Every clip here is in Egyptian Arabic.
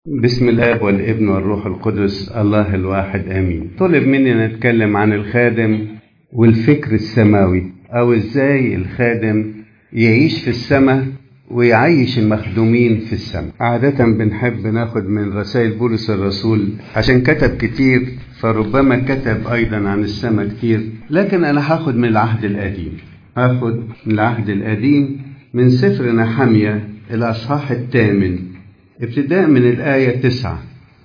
بسم الاب والابن والروح القدس الله الواحد امين طلب مني نتكلم عن الخادم والفكر السماوي او ازاي الخادم يعيش في السماء ويعيش المخدومين في السماء عادة بنحب ناخد من رسائل بولس الرسول عشان كتب كتير فربما كتب ايضا عن السماء كتير لكن انا هاخد من العهد القديم هاخد من العهد القديم من سفر نحمية الاصحاح الثامن ابتداء من الآية تسعة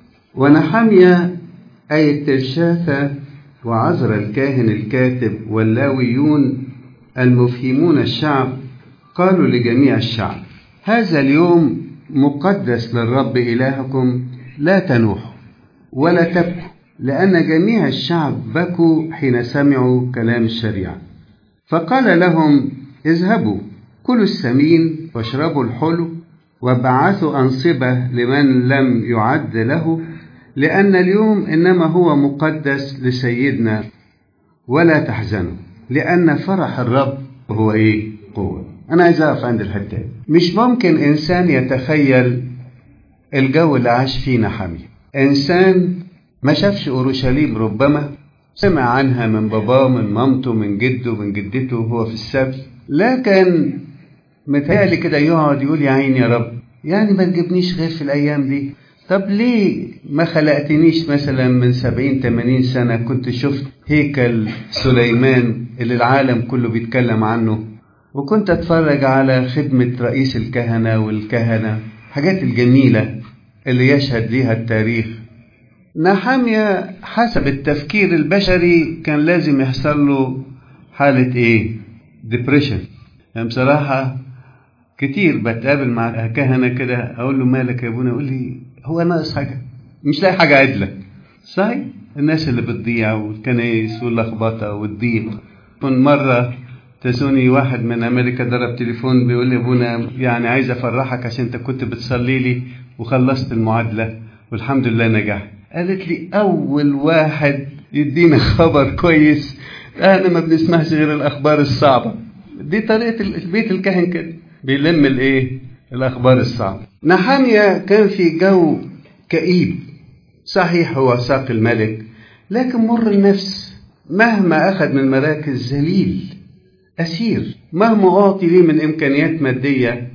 ونحمية آية ترشاثة وعزر الكاهن الكاتب واللاويون المفهمون الشعب قالوا لجميع الشعب هذا اليوم مقدس للرب إلهكم لا تنوحوا ولا تبكوا لأن جميع الشعب بكوا حين سمعوا كلام الشريعة فقال لهم اذهبوا كلوا السمين واشربوا الحلو وبعثوا أنصبة لمن لم يعد له لأن اليوم إنما هو مقدس لسيدنا ولا تحزنوا لأن فرح الرب هو إيه؟ قوة أنا عايز أقف عند الحتة مش ممكن إنسان يتخيل الجو اللي عاش فيه نحمي إنسان ما شافش أورشليم ربما سمع عنها من باباه من مامته من جده من جدته وهو في السبت لكن متهيألي كده يقعد يقول يا عيني يا رب يعني ما تجيبنيش غير في الأيام دي طب ليه ما خلقتنيش مثلا من سبعين تمانين سنة كنت شفت هيكل سليمان اللي العالم كله بيتكلم عنه وكنت أتفرج على خدمة رئيس الكهنة والكهنة حاجات الجميلة اللي يشهد ليها التاريخ نحامية حسب التفكير البشري كان لازم يحصل له حالة ايه ديبريشن يعني بصراحة كتير بتقابل مع كهنة كده أقول له مالك يا ابونا يقول لي هو ناقص حاجة مش لاقي حاجة عدلة صحيح الناس اللي بتضيع والكنايس واللخبطة والضيق كنت مرة تسوني واحد من أمريكا ضرب تليفون بيقول لي أبونا يعني عايز أفرحك عشان أنت كنت بتصلي لي وخلصت المعادلة والحمد لله نجحت قالت لي أول واحد يدينا خبر كويس احنا ما بنسمعش غير الأخبار الصعبة دي طريقة البيت الكاهن كده بيلم الايه الاخبار الصعبه نحامية كان في جو كئيب صحيح هو ساق الملك لكن مر النفس مهما اخذ من مراكز ذليل اسير مهما اعطي ليه من امكانيات ماديه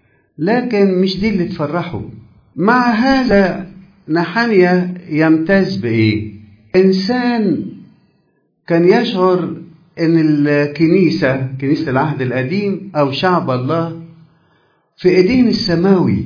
لكن مش دي اللي تفرحه مع هذا نحامية يمتاز بايه انسان كان يشعر ان الكنيسة كنيسة العهد القديم او شعب الله في ايدين السماوي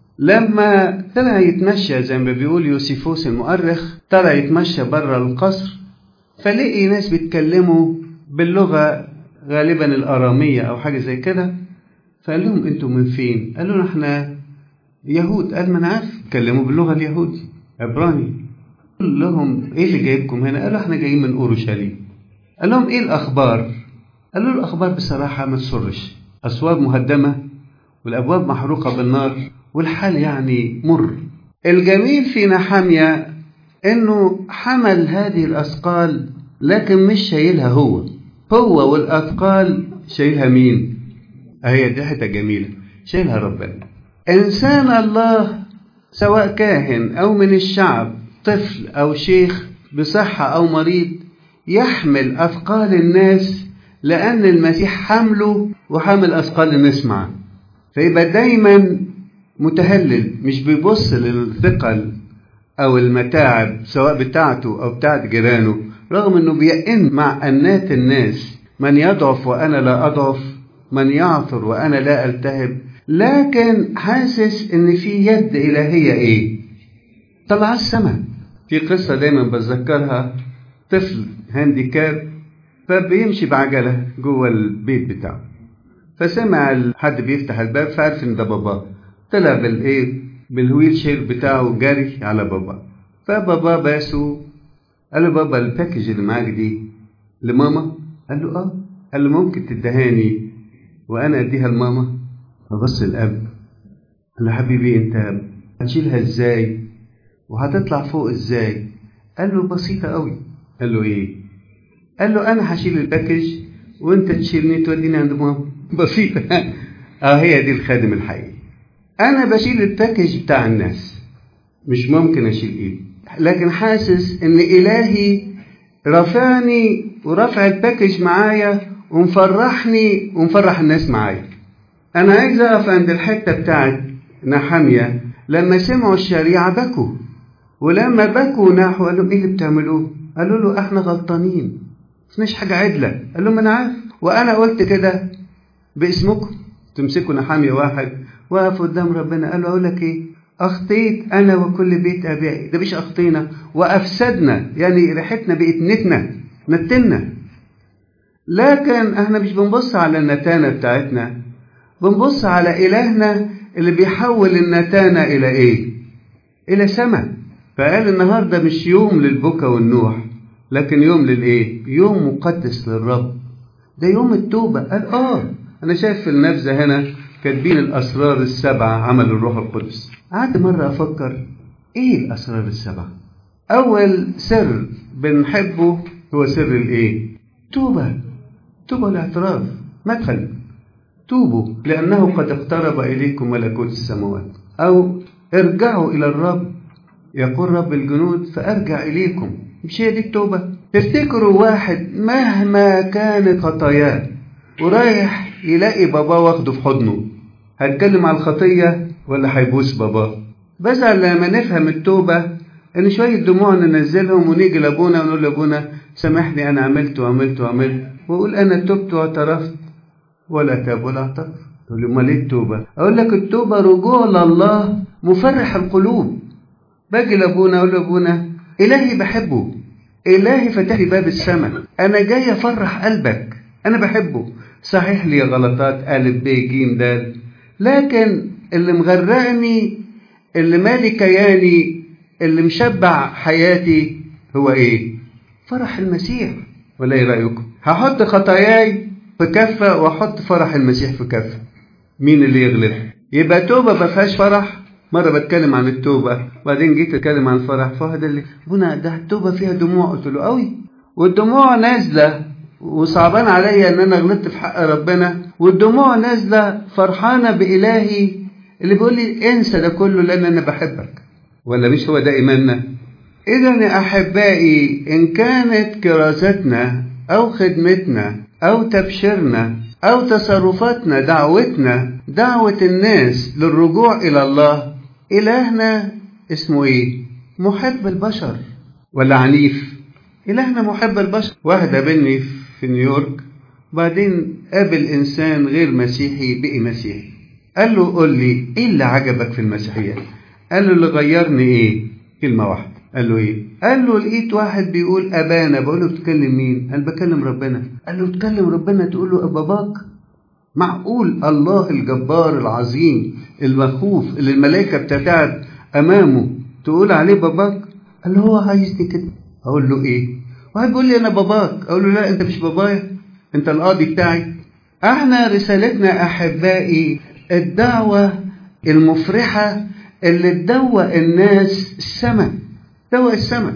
لما طلع يتمشى زي ما بيقول يوسيفوس المؤرخ طلع يتمشى بره القصر فلقي ناس بيتكلموا باللغة غالبا الأرامية أو حاجة زي كده فقال لهم أنتوا من فين؟ قالوا له إحنا يهود قال ما أنا عارف اتكلموا باللغة اليهودي عبراني قال لهم إيه اللي جايبكم هنا؟ قالوا إحنا جايين من أورشليم قال لهم ايه الاخبار قالوا له الاخبار بصراحه ما تسرش اسوار مهدمه والابواب محروقه بالنار والحال يعني مر الجميل في نحامية انه حمل هذه الاثقال لكن مش شايلها هو هو والاثقال شايلها مين اهي دي حته جميله شايلها ربنا انسان الله سواء كاهن او من الشعب طفل او شيخ بصحه او مريض يحمل أثقال الناس لأن المسيح حمله وحمل أثقال الناس معه فيبقى دايما متهلل مش بيبص للثقل أو المتاعب سواء بتاعته أو بتاعت جيرانه رغم أنه بيئن مع أنات الناس من يضعف وأنا لا أضعف من يعثر وأنا لا ألتهب لكن حاسس أن في يد إلهية إيه طلع السماء في قصة دايما بتذكرها طفل هانديكاب فبيمشي بعجلة جوه البيت بتاعه فسمع حد بيفتح الباب فعرف ان ده باباه طلع بالايه بالويل شير بتاعه جري على بابا فبابا باسه قال له بابا الباكج اللي معاك دي لماما قال له اه قال له ممكن تدهاني وانا اديها لماما فبص الاب قال له حبيبي انت هتشيلها ازاي وهتطلع فوق ازاي قال له بسيطة قوي قال له ايه قال له انا هشيل الباكج وانت تشيلني توديني عند ماما بسيطة اه هي دي الخادم الحقيقي انا بشيل الباكج بتاع الناس مش ممكن اشيل ايدي لكن حاسس ان الهي رافعني ورافع الباكج معايا ومفرحني ومفرح الناس معايا انا عايز اقف عند الحته بتاعت نحاميه لما سمعوا الشريعه بكوا ولما بكوا نحو قالوا ايه اللي بتعملوه قالوا له احنا غلطانين مفيش حاجه عدله قال لهم انا عارف وانا قلت كده باسمكم تمسكوا نحاميه واحد واقف قدام ربنا قال له اقول لك ايه اخطيت انا وكل بيت ابائي ده مش اخطينا وافسدنا يعني ريحتنا بقت نتنا نتنا لكن احنا مش بنبص على النتانه بتاعتنا بنبص على الهنا اللي بيحول النتانه الى ايه الى سماء فقال النهارده مش يوم للبكا والنوح لكن يوم للايه يوم مقدس للرب ده يوم التوبه قال اه انا شايف في النبذه هنا كاتبين الاسرار السبعه عمل الروح القدس قعدت مره افكر ايه الاسرار السبعه اول سر بنحبه هو سر الايه توبه توبه الاعتراف مدخل توبوا لانه قد اقترب اليكم ملكوت السماوات او ارجعوا الى الرب يقول رب الجنود فارجع اليكم مش هي دي التوبه تفتكروا واحد مهما كانت خطاياه ورايح يلاقي باباه واخده في حضنه هتكلم على الخطيه ولا هيبوس باباه بزعل لما نفهم التوبه ان شويه دموع ننزلهم ونيجي لابونا ونقول لابونا سامحني انا عملت وعملت وعملت واقول انا تبت واعترفت ولا تاب ولا اعترف تقول لي امال ايه التوبه؟ اقول لك التوبه رجوع لله مفرح القلوب باجي لابونا اقول لابونا الهي بحبه الهي فتح لي باب السماء انا جاي افرح قلبك انا بحبه صحيح لي غلطات الف ب ج د لكن اللي مغرقني اللي مالي كياني اللي مشبع حياتي هو ايه فرح المسيح ولا ايه رايكم هحط خطاياي في كفه واحط فرح المسيح في كفه مين اللي يغلب يبقى توبه ما فيهاش فرح مره بتكلم عن التوبه وبعدين جيت اتكلم عن الفرح فواحد قال لي ابونا ده التوبه فيها دموع قلت له قوي والدموع نازله وصعبان عليا ان انا غلطت في حق ربنا والدموع نازله فرحانه بالهي اللي بيقول لي انسى ده كله لان انا بحبك ولا مش هو ده ايماننا اذا يا احبائي ان كانت كراستنا او خدمتنا او تبشيرنا او تصرفاتنا دعوتنا دعوه الناس للرجوع الى الله الهنا اسمه ايه محب البشر ولا عنيف الهنا محب البشر واحد قابلني في نيويورك بعدين قابل انسان غير مسيحي بقي مسيحي قال له قول لي ايه اللي عجبك في المسيحيه قال له اللي غيرني ايه كلمه واحده قال له ايه قال له لقيت واحد بيقول ابانا بقول له بتكلم مين قال بكلم ربنا قال له بتكلم ربنا تقول له باباك معقول الله الجبار العظيم المخوف اللي الملائكه بتتعب امامه تقول عليه باباك قال له هو عايزني كده اقول له ايه واحد بيقول لي انا باباك اقول له لا انت مش بابايا انت القاضي بتاعي احنا رسالتنا احبائي الدعوه المفرحه اللي تدوق الناس السماء دوق السماء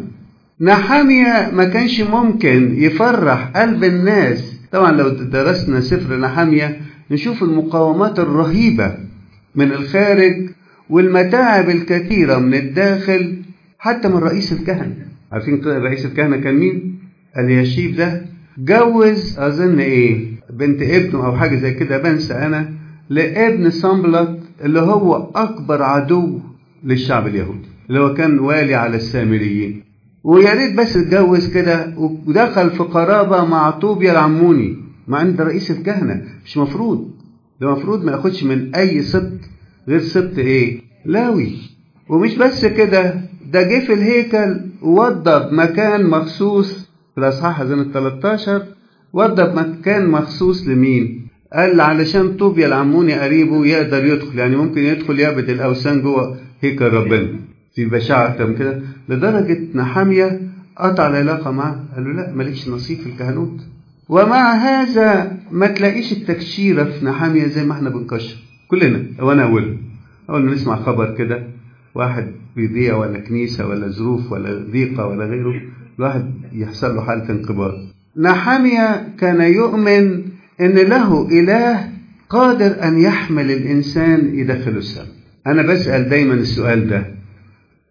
نحامية ما كانش ممكن يفرح قلب الناس طبعا لو درسنا سفر نحامية نشوف المقاومات الرهيبة من الخارج والمتاعب الكثيرة من الداخل حتى من رئيس الكهنة عارفين رئيس الكهنة كان مين؟ اليشيب ده جوز أظن إيه بنت ابنه أو حاجة زي كده بنسى أنا لابن صنبلط اللي هو أكبر عدو للشعب اليهودي اللي هو كان والي على السامريين ويا ريت بس اتجوز كده ودخل في قرابه مع طوبيا العموني مع ان ده رئيس الكهنه مش مفروض ده مفروض ما ياخدش من اي سبط غير سبط ايه لاوي ومش بس كده ده جه في الهيكل ووضب مكان مخصوص في الاصحاح اذن ال 13 وضب مكان مخصوص لمين؟ قال علشان طوبيا العموني قريبه يقدر يدخل يعني ممكن يدخل يعبد الاوثان جوه هيكل ربنا في بشاعة أكتر من كده لدرجة نحامية قطع العلاقة معاه قال له لا مالكش نصيب في الكهنوت ومع هذا ما تلاقيش التكشيرة في نحامية زي ما احنا بنكشر كلنا وانا اول اول ما نسمع خبر كده واحد بيضيع ولا كنيسة ولا ظروف ولا ضيقة ولا غيره الواحد يحصل له حالة انقباض نحامية كان يؤمن ان له اله قادر ان يحمل الانسان يدخله السماء انا بسأل دايما السؤال ده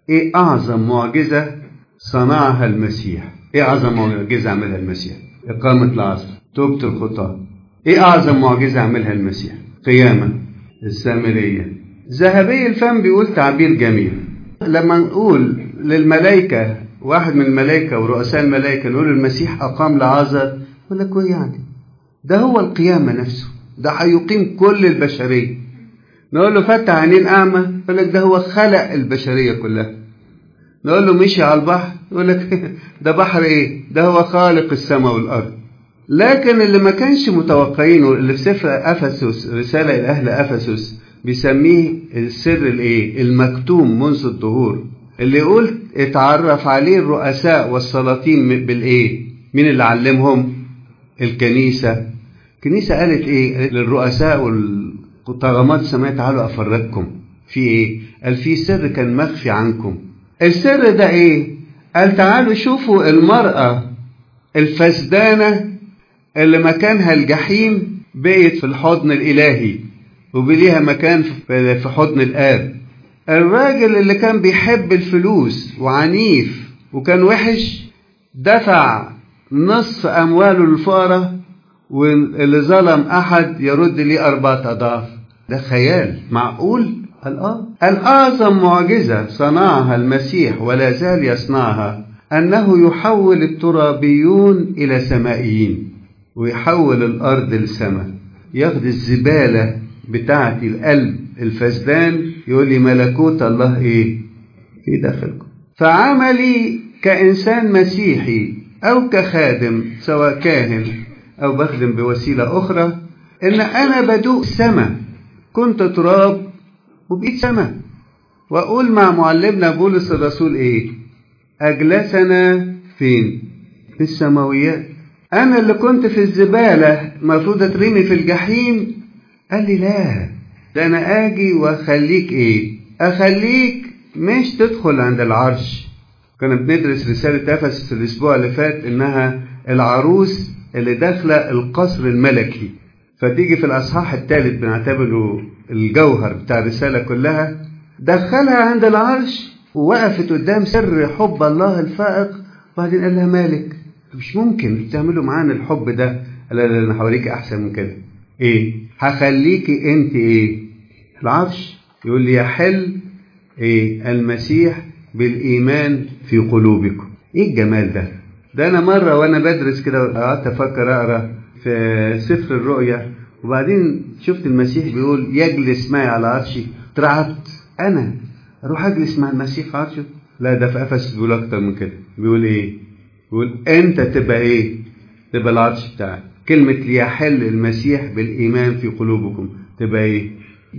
ايه اعظم معجزة صنعها المسيح ايه اعظم معجزة عملها المسيح اقامة العصر توبة الخطاة ايه اعظم معجزة عملها المسيح قيامة السامرية ذهبي الفم بيقول تعبير جميل لما نقول للملائكة واحد من الملائكة ورؤساء الملائكة نقول المسيح أقام لعازر يقول لك إيه يعني ده هو القيامة نفسه ده هيقيم كل البشرية نقول له فتح عينين أعمى يقول لك ده هو خلق البشرية كلها نقول له مشي على البحر يقول لك ده بحر إيه ده هو خالق السماء والأرض لكن اللي ما كانش متوقعينه اللي في سفر أفسس رسالة لأهل أفسس بيسميه السر الايه المكتوم منذ الظهور اللي يقول اتعرف عليه الرؤساء والسلاطين بالايه مين اللي علمهم الكنيسة الكنيسة قالت ايه للرؤساء والطغمات السماء تعالوا افرجكم في ايه قال في سر كان مخفي عنكم السر ده ايه قال تعالوا شوفوا المرأة الفسدانة اللي مكانها الجحيم بقيت في الحضن الإلهي وبليها مكان في حضن الآب الراجل اللي كان بيحب الفلوس وعنيف وكان وحش دفع نصف أمواله للفقراء واللي ظلم أحد يرد ليه أربعة أضعاف ده خيال معقول؟ الآه الأعظم معجزة صنعها المسيح ولا زال يصنعها أنه يحول الترابيون إلى سمائيين ويحول الأرض للسماء ياخد الزبالة بتاعتي القلب الفسدان يقول لي ملكوت الله ايه في داخلكم فعملي كإنسان مسيحي أو كخادم سواء كاهن أو بخدم بوسيلة أخرى إن أنا بدوق سما كنت تراب وبقيت سما وأقول مع معلمنا بولس الرسول إيه أجلسنا فين في السماويات أنا اللي كنت في الزبالة المفروض أترمي في الجحيم قال لي لا ده انا اجي واخليك ايه اخليك مش تدخل عند العرش كنا بندرس رسالة أفسس الأسبوع اللي فات إنها العروس اللي داخلة القصر الملكي فتيجي في الأصحاح الثالث بنعتبره الجوهر بتاع الرسالة كلها دخلها عند العرش ووقفت قدام سر حب الله الفائق وبعدين قال لها مالك مش ممكن تعملوا معانا الحب ده قال لها انا هوريكي احسن من كده ايه هخليكي انت ايه العرش يقول لي يحل ايه المسيح بالايمان في قلوبكم ايه الجمال ده ده انا مره وانا بدرس كده قعدت افكر اقرا في سفر الرؤيا وبعدين شفت المسيح بيقول يجلس معي على عرشي اترعبت انا اروح اجلس مع المسيح على عرشه لا ده في افسس بيقول اكتر من كده بيقول ايه بيقول انت تبقى ايه تبقى العرش بتاعك كلمة ليحل المسيح بالإيمان في قلوبكم تبقى إيه؟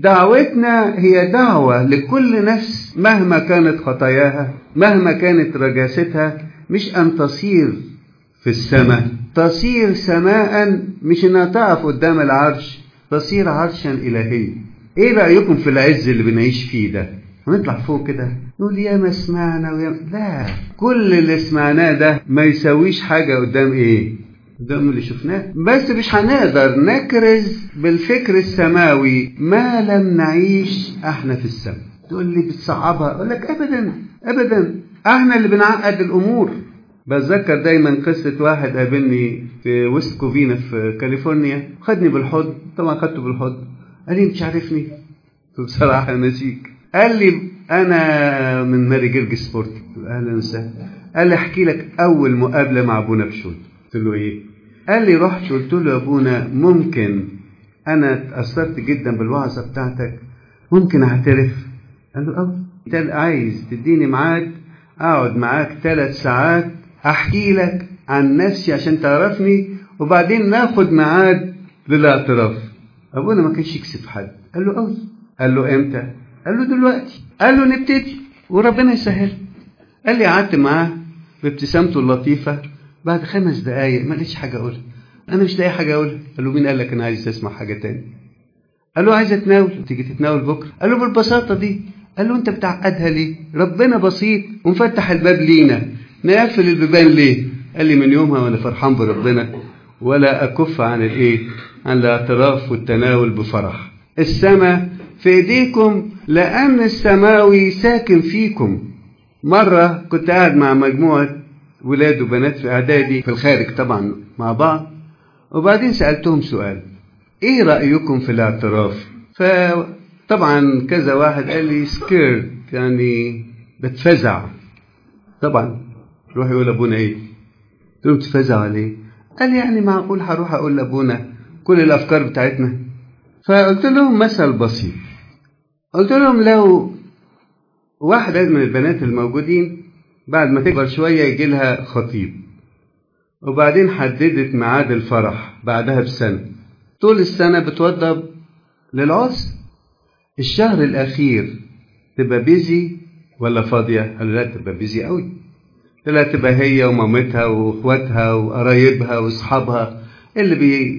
دعوتنا هي دعوة لكل نفس مهما كانت خطاياها مهما كانت رجاستها مش أن تصير في السماء تصير سماء مش إنها تقف قدام العرش تصير عرشا إلهيا إيه رأيكم في العز اللي بنعيش فيه ده ونطلع فوق كده نقول يا ما سمعنا ويا لا كل اللي سمعناه ده ما يسويش حاجة قدام إيه قدام اللي شفناه بس مش هنقدر نكرز بالفكر السماوي ما لم نعيش احنا في السماء تقول لي بتصعبها اقول لك ابدا ابدا احنا اللي بنعقد الامور بتذكر دايما قصة واحد قابلني في ويست كوفينا في كاليفورنيا خدني بالحضن طبعا خدته بالحضن قال لي مش عارفني بصراحة نسيك قال لي أنا من ماري جرج سبورتي أهلا وسهلا قال لي أحكي لك أول مقابلة مع أبونا بشوي قلت له ايه قال لي رحت قلت له يا ابونا ممكن انا اتاثرت جدا بالوعظه بتاعتك ممكن اعترف قال له اه عايز تديني ميعاد اقعد معاك ثلاث ساعات احكي لك عن نفسي عشان تعرفني وبعدين ناخد ميعاد للاعتراف ابونا ما كانش يكسف حد قال له اه قال له امتى قال له دلوقتي قال له نبتدي وربنا يسهل قال لي قعدت معاه بابتسامته اللطيفه بعد خمس دقايق ما لقيتش حاجه اقولها انا مش لاقي حاجه اقولها قال له مين قال لك انا عايز اسمع حاجه تاني قال له عايز اتناول تيجي تتناول بكره قال له بالبساطه دي قال له انت بتعقدها ليه ربنا بسيط ومفتح الباب لينا نقفل البيبان ليه قال لي من يومها وانا فرحان بربنا ولا اكف عن الايه عن الاعتراف والتناول بفرح السماء في ايديكم لان السماوي ساكن فيكم مرة كنت قاعد مع مجموعة ولاد وبنات في إعدادي في الخارج طبعا مع بعض وبعدين سألتهم سؤال إيه رأيكم في الاعتراف؟ فطبعا كذا واحد قال لي سكيرد يعني بتفزع طبعا روح يقول لأبونا إيه؟ قلت له بتفزع عليه؟ قال لي يعني معقول هروح أقول لأبونا كل الأفكار بتاعتنا؟ فقلت لهم مثل بسيط قلت لهم لو واحدة من البنات الموجودين بعد ما تكبر شوية يجي لها خطيب وبعدين حددت ميعاد الفرح بعدها بسنة طول السنة بتوضب للعرس الشهر الأخير تبقى بيزي ولا فاضية؟ قالوا لا تبقى بيزي قوي لا تبقى هي ومامتها واخواتها وقرايبها واصحابها اللي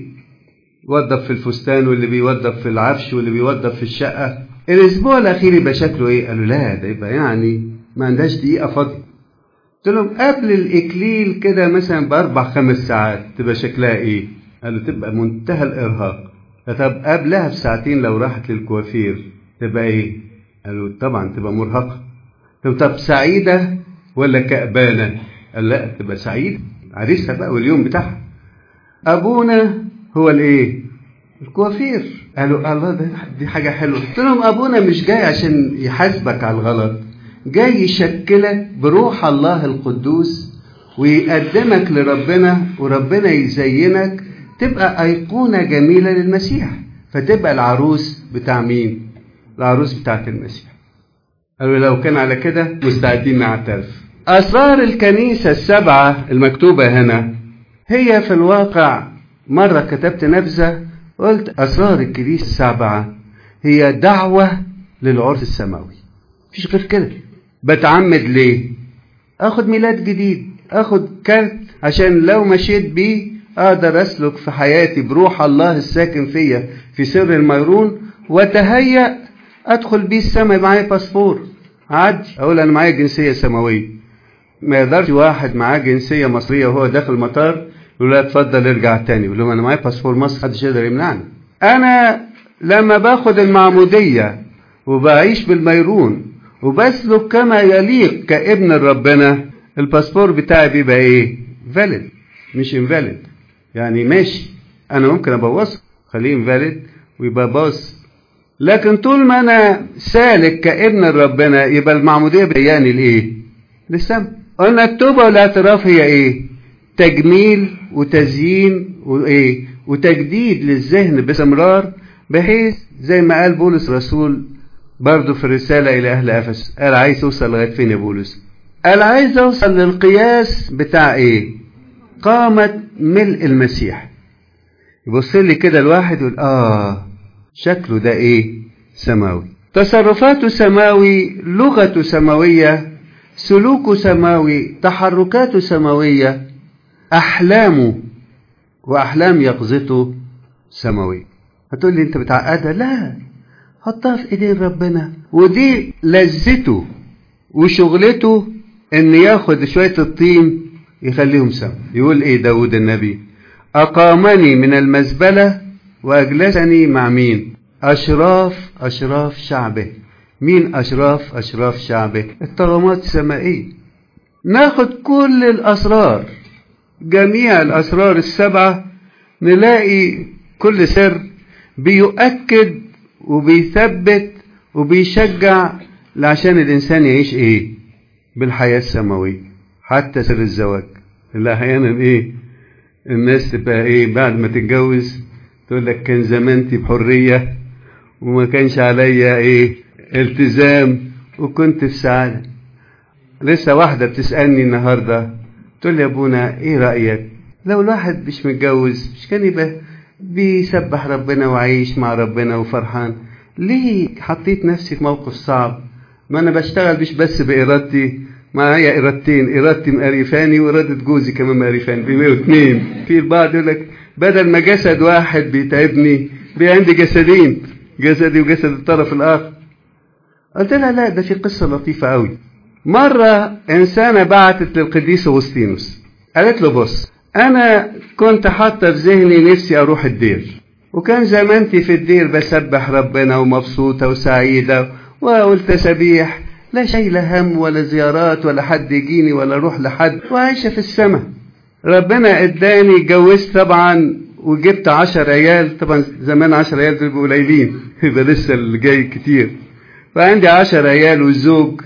بيوظف في الفستان واللي بيوظف في العفش واللي بيوظف في الشقة الأسبوع الأخير يبقى شكله إيه؟ قالوا لا ده يبقى يعني ما عندهاش دقيقة فاضية قلت لهم قبل الإكليل كده مثلا بأربع خمس ساعات تبقى شكلها إيه؟ قالوا تبقى منتهى الإرهاق طب قبلها بساعتين لو راحت للكوافير تبقى إيه؟ قالوا طبعا تبقى مرهقة طب طب سعيدة ولا كأبانة؟ قال لا تبقى سعيدة عريسها بقى واليوم بتاعها أبونا هو الإيه؟ الكوافير قالوا الله ده دي حاجة حلوة قلت لهم أبونا مش جاي عشان يحاسبك على الغلط جاي يشكلك بروح الله القدوس ويقدمك لربنا وربنا يزينك تبقى أيقونة جميلة للمسيح فتبقى العروس بتاع مين؟ العروس بتاعت المسيح قالوا لو كان على كده مستعدين نعترف أسرار الكنيسة السبعة المكتوبة هنا هي في الواقع مرة كتبت نبذة قلت أسرار الكنيسة السبعة هي دعوة للعرس السماوي مفيش غير كده بتعمد ليه اخد ميلاد جديد اخد كارت عشان لو مشيت بيه اقدر اسلك في حياتي بروح الله الساكن فيا في سر الميرون وتهيأ ادخل بيه السماء معايا باسبور عادي اقول انا معايا جنسيه سماويه ما يقدرش واحد معاه جنسيه مصريه وهو داخل المطار يقول له اتفضل ارجع تاني يقول له انا معايا باسبور مصر محدش يقدر يمنعني انا لما باخد المعموديه وبعيش بالميرون وبسلك كما يليق كابن ربنا الباسبور بتاعي بيبقى ايه فاليد مش انفاليد يعني ماشي انا ممكن ابوظه خليه انفاليد ويبقى باص لكن طول ما انا سالك كابن ربنا يبقى المعموديه بياني لايه للسماء قلنا التوبه والاعتراف هي ايه تجميل وتزيين وايه وتجديد للذهن باستمرار بحيث زي ما قال بولس الرسول برضه في الرسالة إلى أهل أفس قال عايز توصل لغاية فين يا بولس؟ قال عايز أوصل للقياس بتاع إيه؟ قامة ملء المسيح يبص لي كده الواحد يقول آه شكله ده إيه؟ سماوي تصرفاته سماوي لغته سماوية سلوكه سماوي تحركاته سماوية أحلامه وأحلام يقظته سماوية هتقول لي أنت بتعقدها لا حطها في ايدين ربنا ودي لذته وشغلته ان ياخد شوية الطين يخليهم سوا يقول ايه داود النبي اقامني من المزبلة واجلسني مع مين اشراف اشراف شعبه مين اشراف اشراف شعبه الطغمات السمائية ناخد كل الاسرار جميع الاسرار السبعة نلاقي كل سر بيؤكد وبيثبت وبيشجع عشان الإنسان يعيش إيه بالحياة السماوية حتى سر الزواج اللي أحيانا إيه الناس تبقى إيه بعد ما تتجوز تقول لك كان زمانتي بحرية وما كانش عليا إيه التزام وكنت في سعادة لسه واحدة بتسألني النهاردة تقول لي يا أبونا إيه رأيك لو الواحد مش متجوز مش كان يبقى بيسبح ربنا وعايش مع ربنا وفرحان ليه حطيت نفسي في موقف صعب ما انا بشتغل مش بس بارادتي معايا ارادتين ارادتي مقرفاني واراده جوزي كمان مقرفاني في 102 في البعض يقول لك بدل ما جسد واحد بيتعبني بي عندي جسدين جسدي وجسد الطرف الاخر قلت لها لا ده في قصه لطيفه قوي مره انسانه بعتت للقديس اغسطينوس قالت له بص انا كنت حاطه في ذهني نفسي اروح الدير وكان زمانتي في الدير بسبح ربنا ومبسوطه وسعيده وقلت تسابيح لا شايلة هم ولا زيارات ولا حد يجيني ولا اروح لحد وعايشة في السماء ربنا اداني اتجوزت طبعا وجبت عشر عيال طبعا زمان عشر عيال دول بيبقوا قليلين يبقى لسه اللي جاي كتير فعندي عشر عيال والزوج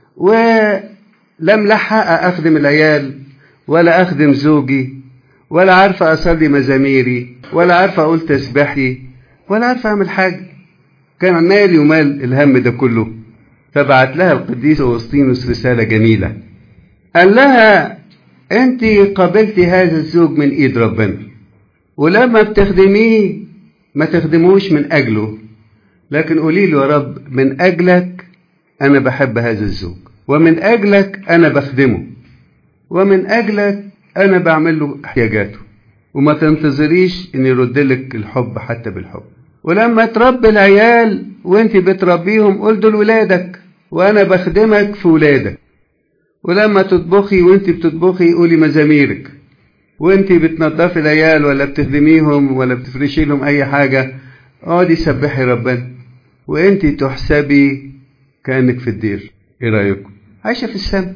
ولم لحق اخدم العيال ولا اخدم زوجي ولا عارفه اصلي مزاميري ولا عارفه اقول تسبيحي ولا عارفه اعمل حاجه كان مالي ومال الهم ده كله فبعت لها القديس أوسطينوس رسالة جميلة قال لها أنت قابلتي هذا الزوج من إيد ربنا ولما بتخدميه ما تخدموش من أجله لكن قولي له يا رب من أجلك أنا بحب هذا الزوج ومن أجلك أنا بخدمه ومن أجلك أنا بعمل له احتياجاته وما تنتظريش إن يرد لك الحب حتى بالحب ولما تربي العيال وانت بتربيهم قول دول ولادك وانا بخدمك في ولادك ولما تطبخي وانت بتطبخي قولي مزاميرك وانت بتنضفي العيال ولا بتخدميهم ولا بتفرشي لهم اي حاجة اقعدي سبحي ربنا وانت تحسبي كأنك في الدير ايه رأيكم عايشة في السماء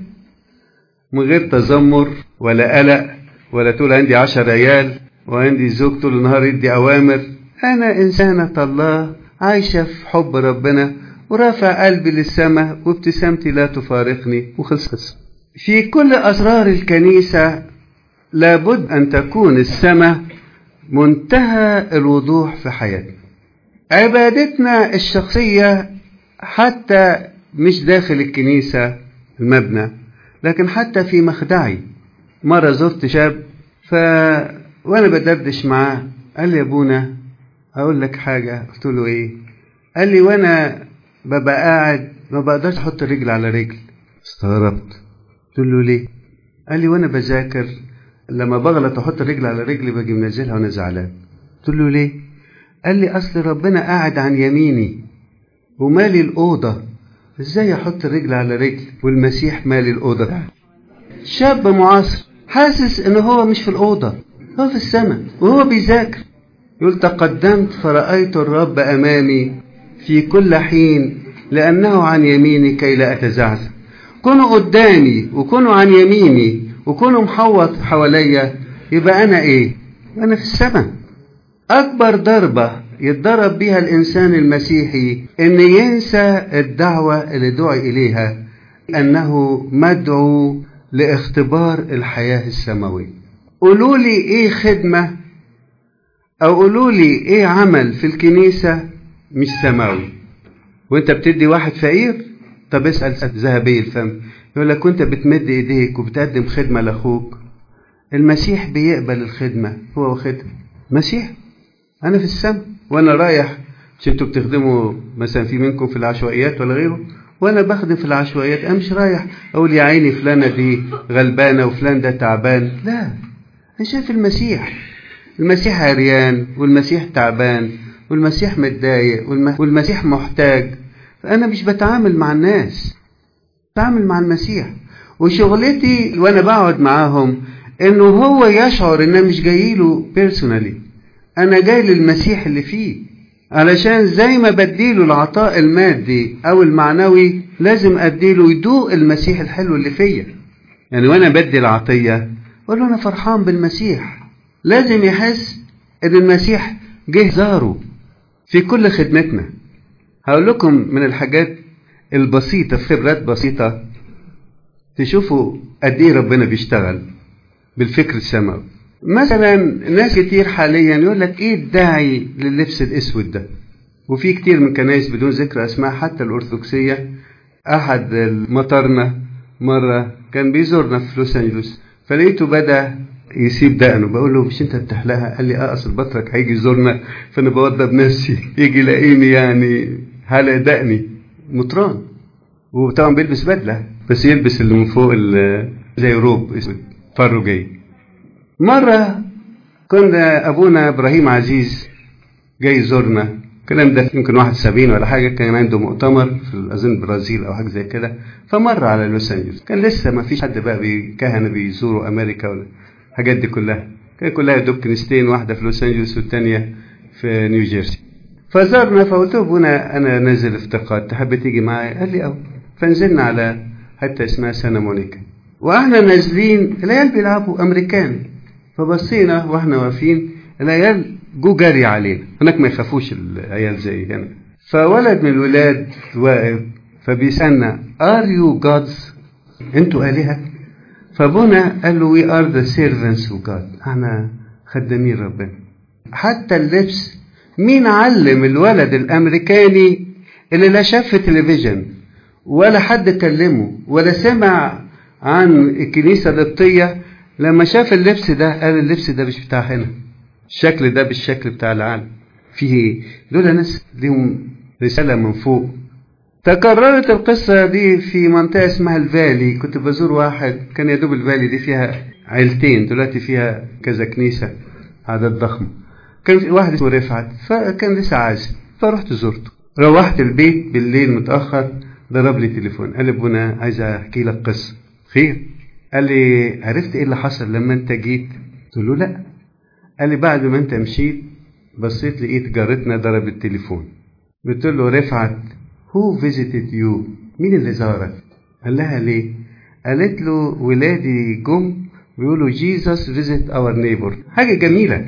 من غير تذمر ولا قلق ولا تقول عندي عشر عيال وعندي زوج طول النهار يدي أوامر أنا إنسانة الله عايشة في حب ربنا ورافع قلبي للسماء وابتسامتي لا تفارقني وخلص في كل أسرار الكنيسة لابد أن تكون السماء منتهى الوضوح في حياتنا عبادتنا الشخصية حتى مش داخل الكنيسة المبنى لكن حتى في مخدعي مرة زرت شاب ف وأنا بدردش معاه قال لي يا أبونا أقول لك حاجة قلت له إيه قال لي وأنا ببقى قاعد ما بقدرش أحط رجل على رجل استغربت قلت له ليه قال لي وأنا بذاكر لما بغلط أحط رجل على رجلي باجي منزلها وأنا زعلان قلت له ليه قال لي أصل ربنا قاعد عن يميني ومالي الأوضة إزاي أحط رجل على رجل والمسيح مالي الأوضة شاب معاصر حاسس إن هو مش في الأوضة هو في السماء وهو بيذاكر يقول تقدمت فرأيت الرب أمامي في كل حين لأنه عن يميني كي لا أتزعزع كونوا قدامي وكونوا عن يميني وكونوا محوط حواليا يبقى أنا إيه؟ أنا في السماء أكبر ضربة يتضرب بها الإنسان المسيحي إن ينسى الدعوة اللي دعي إليها أنه مدعو لاختبار الحياة السماوية قولوا لي إيه خدمة أو قولوا لي إيه عمل في الكنيسة مش سماوي وأنت بتدي واحد فقير طب اسأل ذهبي الفم يقول لك وأنت بتمد إيديك وبتقدم خدمة لأخوك المسيح بيقبل الخدمة هو واخدها مسيح أنا في السماء وأنا رايح مش أنتوا بتخدموا مثلا في منكم في العشوائيات ولا غيره وأنا بخدم في العشوائيات أنا مش رايح أقول يا عيني فلانة دي غلبانة وفلان ده تعبان لا أنا شايف المسيح المسيح عريان والمسيح تعبان والمسيح متضايق والمسيح محتاج فأنا مش بتعامل مع الناس بتعامل مع المسيح وشغلتي وأنا بقعد معاهم إنه هو يشعر إن أنا مش جاي له بيرسونالي أنا جاي للمسيح اللي فيه علشان زي ما بديله العطاء المادي أو المعنوي لازم أديله يدوق المسيح الحلو اللي فيا يعني وأنا بدي العطية أقول له أنا فرحان بالمسيح لازم يحس إن المسيح جه زاره في كل خدمتنا هقول لكم من الحاجات البسيطة في خبرات بسيطة تشوفوا قد إيه ربنا بيشتغل بالفكر السماوي مثلا ناس كتير حاليا يقول لك ايه الداعي لللبس الاسود ده وفي كتير من كنايس بدون ذكر اسماء حتى الارثوذكسيه احد المطارنه مره كان بيزورنا في لوس انجلوس فلقيته بدا يسيب دقنه بقول له مش انت بتحلقها قال لي اه اصل بطرك هيجي يزورنا فانا بوضب نفسي يجي يلاقيني يعني حلق دقني مطران وطبعا بيلبس بدله بس يلبس اللي من فوق زي روب اسود فرو جاي مرة كنا أبونا إبراهيم عزيز جاي يزورنا الكلام ده يمكن واحد سبعين ولا حاجة كان عنده مؤتمر في أظن البرازيل أو حاجة زي كده فمر على لوس أنجلوس كان لسه ما فيش حد بقى بي كهنة بيزوروا أمريكا ولا الحاجات دي كلها كان كلها دوب كنيستين واحدة في لوس أنجلوس والتانية في نيوجيرسي فزارنا فقلت له أبونا أنا نازل افتقاد تحب تيجي معايا قال لي أه فنزلنا على حتة اسمها سانا مونيكا واحنا نازلين العيال بيلعبوا امريكان فبصينا واحنا واقفين العيال جو جري علينا هناك ما يخافوش العيال زي هنا فولد من الولاد واقف فبيسألنا ار يو جادز انتوا آلهة فابونا قال له وي ار ذا سيرفنتس اوف جاد احنا خدامين ربنا حتى اللبس مين علم الولد الامريكاني اللي لا شاف في تلفزيون ولا حد كلمه ولا سمع عن الكنيسة القبطية لما شاف اللبس ده قال اللبس ده مش بتاع هنا الشكل ده بالشكل بتاع العالم فيه دول ناس ليهم رسالة من فوق تكررت القصة دي في منطقة اسمها الفالي كنت بزور واحد كان يدوب الفالي دي فيها عيلتين دلوقتي فيها كذا كنيسة عدد ضخم كان في واحد اسمه رفعت فكان لسه عازب فرحت زرته روحت البيت بالليل متأخر ضرب لي تليفون قال لي ابونا عايز احكي لك قصة خير قال لي عرفت ايه اللي حصل لما انت جيت قلت له لا قال لي بعد ما انت مشيت بصيت لقيت جارتنا ضرب التليفون قلت له رفعت who visited you مين اللي زارك قال لها ليه قالت له ولادي جم بيقولوا جيسس فيزيت اور نيبر حاجة جميلة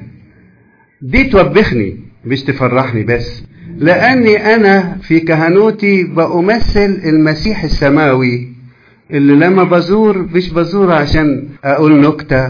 دي توبخني مش تفرحني بس لأني أنا في كهنوتي بأمثل المسيح السماوي اللي لما بزور مش بزور عشان أقول نكتة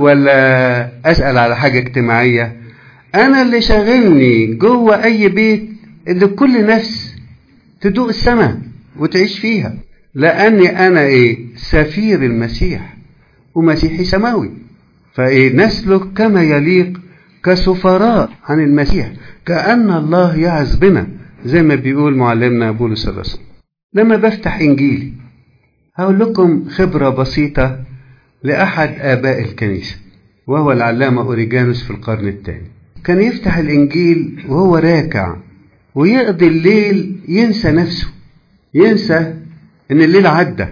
ولا أسأل على حاجة اجتماعية أنا اللي شاغلني جوه أي بيت اللي كل نفس تدوق السماء وتعيش فيها لأني أنا إيه سفير المسيح ومسيحي سماوي فإيه نسلك كما يليق كسفراء عن المسيح كأن الله يعز بنا زي ما بيقول معلمنا بولس الرسول لما بفتح إنجيلي هقول لكم خبرة بسيطة لأحد آباء الكنيسة وهو العلامة أوريجانوس في القرن الثاني كان يفتح الإنجيل وهو راكع ويقضي الليل ينسى نفسه ينسى إن الليل عدى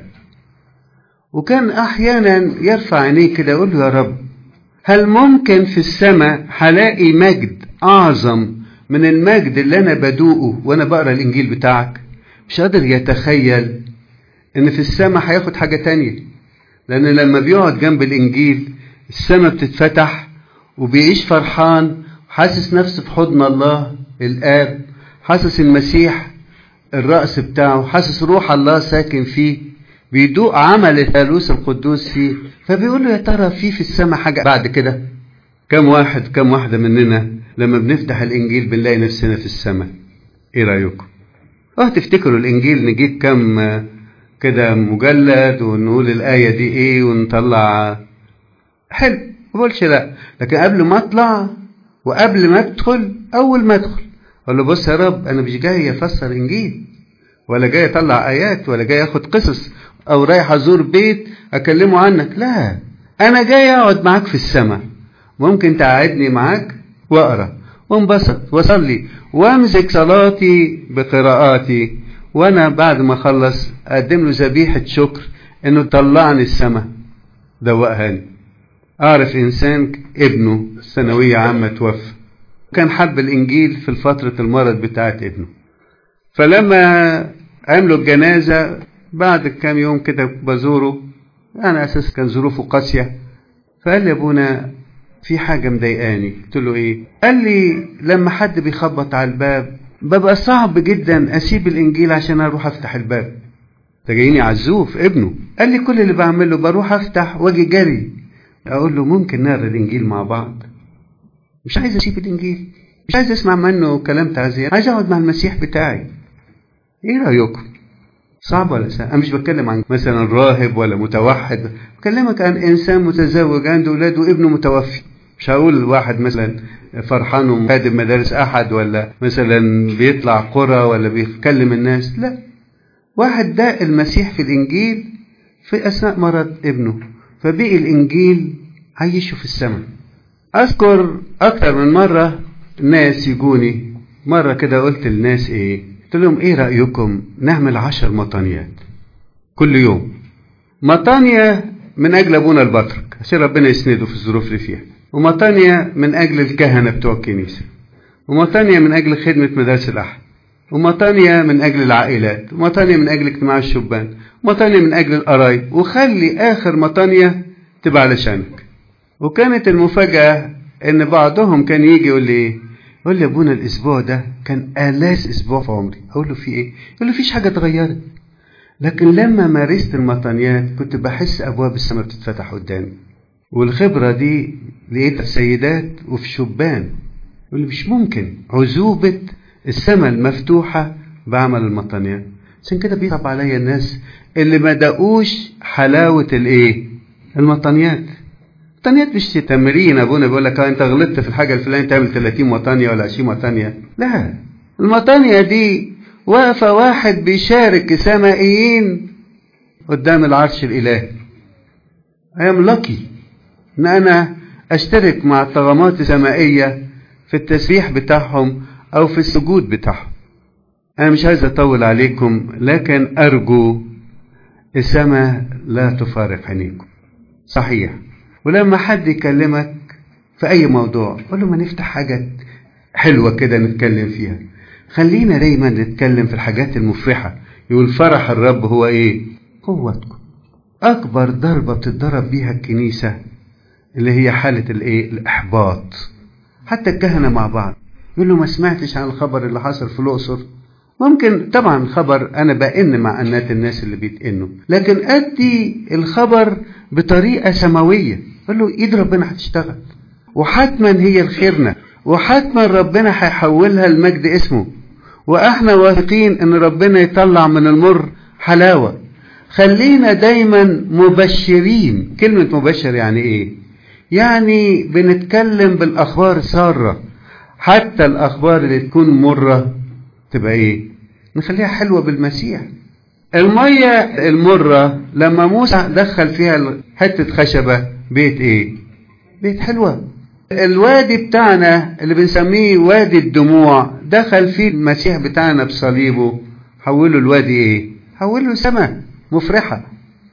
وكان أحيانا يرفع عينيه كده يقول له يا رب هل ممكن في السماء هلاقي مجد أعظم من المجد اللي أنا بدوقه وأنا بقرأ الإنجيل بتاعك مش قادر يتخيل إن في السماء هياخد حاجة تانية لأن لما بيقعد جنب الإنجيل السماء بتتفتح وبيعيش فرحان حاسس نفسه في حضن الله الآب حاسس المسيح الرأس بتاعه حاسس روح الله ساكن فيه بيدوق عمل الثالوث القدوس فيه فبيقول له يا ترى في في السماء حاجة بعد كده كم واحد كم واحدة مننا لما بنفتح الإنجيل بنلاقي نفسنا في السماء إيه رأيكم؟ اه تفتكروا الإنجيل نجيب كم كده مجلد ونقول الآية دي إيه ونطلع حلو ما بقولش لا لكن قبل ما أطلع وقبل ما أدخل أول ما أدخل أقول له بص يا رب أنا مش جاي أفسر إنجيل ولا جاي أطلع آيات ولا جاي أخد قصص أو رايح أزور بيت أكلمه عنك لا أنا جاي أقعد معاك في السماء ممكن تقعدني معاك وأقرأ وانبسط وأصلي وأمسك صلاتي بقراءاتي وأنا بعد ما أخلص أقدم له ذبيحة شكر إنه طلعني السماء دوقهاني أعرف إنسان ابنه ثانوية عامة توفى كان حب الإنجيل في فترة المرض بتاعت ابنه فلما عملوا الجنازة بعد كام يوم كده بزوره أنا أساس كان ظروفه قاسية فقال لي أبونا في حاجة مضايقاني قلت له إيه قال لي لما حد بيخبط على الباب ببقى صعب جدا أسيب الإنجيل عشان أروح أفتح الباب ده جايين يعزوه في ابنه قال لي كل اللي بعمله بروح أفتح وأجي جري أقول له ممكن نقرا الإنجيل مع بعض مش عايز أسيب الإنجيل مش عايز أسمع منه كلام تعزية عايز أقعد مع المسيح بتاعي إيه رأيكم؟ صعب ولا سهل؟ أنا مش بتكلم عن مثلا راهب ولا متوحد بكلمك عن إنسان متزوج عنده أولاد وابنه متوفي مش هقول واحد مثلا فرحان وخادم مدارس أحد ولا مثلا بيطلع قرى ولا بيكلم الناس لا واحد داء المسيح في الإنجيل في أثناء مرض ابنه فبقي الإنجيل عيشه في السماء أذكر أكتر من مرة ناس يجوني مرة كده قلت للناس إيه قلت لهم إيه رأيكم نعمل عشر مطانيات كل يوم مطانية من أجل أبونا البطرك عشان ربنا يسنده في الظروف اللي فيها ومطانية من أجل الكهنة بتوع الكنيسة ومطانية من أجل خدمة مدارس الأحد ومطانية من أجل العائلات ومطانية من أجل اجتماع الشبان ومطانية من أجل القرايب وخلي آخر مطانية تبقى علشانك وكانت المفاجأة إن بعضهم كان يجي يقول لي إيه يقول لي يا ابونا الأسبوع ده كان آلاس أسبوع في عمري أقول له في إيه يقول له فيش حاجة اتغيرت لكن لما مارست المطانيات كنت بحس أبواب السماء بتتفتح قدامي والخبرة دي لقيتها في سيدات وفي شبان يقول لي مش ممكن عزوبة السماء المفتوحة بعمل المطانيات عشان كده بيصعب عليا الناس اللي ما دقوش حلاوة الايه المطانيات المطانيات مش تمرين ابونا بيقول لك انت غلطت في الحاجة الفلانية تعمل 30 مطانية ولا 20 مطانية لا المطانية دي واقفة واحد بيشارك سمائيين قدام العرش الإلهي I am lucky إن أنا أشترك مع الطغمات السمائية في التسبيح بتاعهم أو في السجود بتاعهم أنا مش عايز أطول عليكم لكن أرجو السماء لا تفارق عينيكم صحيح ولما حد يكلمك في أي موضوع قول له ما نفتح حاجة حلوة كده نتكلم فيها خلينا دايما نتكلم في الحاجات المفرحة يقول فرح الرب هو إيه قوتكم أكبر ضربة بتتضرب بيها الكنيسة اللي هي حالة الإيه الإحباط حتى الكهنة مع بعض يقول له ما سمعتش عن الخبر اللي حصل في الأقصر ممكن طبعا خبر أنا بأن مع أنات الناس اللي بيتأنوا لكن أدي الخبر بطريقة سماوية قال له إيد ربنا هتشتغل وحتما هي الخيرنا وحتما ربنا هيحولها لمجد اسمه واحنا واثقين ان ربنا يطلع من المر حلاوه خلينا دايما مبشرين كلمه مبشر يعني ايه يعني بنتكلم بالاخبار الساره حتى الاخبار اللي تكون مره تبقى ايه نخليها حلوه بالمسيح الميه المره لما موسى دخل فيها حته خشبه بيت ايه بيت حلوه الوادي بتاعنا اللي بنسميه وادي الدموع دخل فيه المسيح بتاعنا بصليبه حوله الوادي ايه حوله سماء مفرحة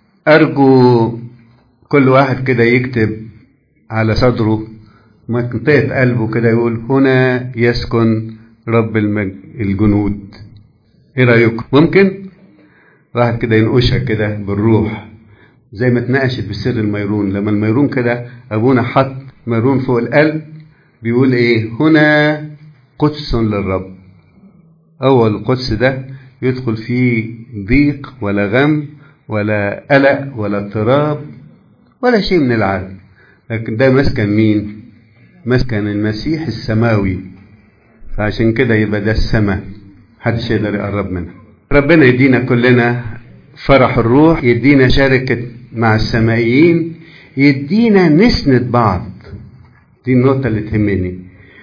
أرجو كل واحد كده يكتب على صدره منطقة قلبه كده يقول هنا يسكن رب الجنود ايه رأيكم ممكن واحد كده ينقشها كده بالروح زي ما اتناقشت بسر الميرون لما الميرون كده ابونا حط ميرون فوق القلب بيقول ايه هنا قدس للرب اول القدس ده يدخل فيه ضيق ولا غم ولا قلق ولا اضطراب ولا شيء من العالم لكن ده مسكن مين مسكن المسيح السماوي فعشان كده يبقى ده السماء محدش يقدر يقرب منها ربنا يدينا كلنا فرح الروح يدينا شركة مع السمائيين يدينا نسند بعض دي النقطة اللي تهمني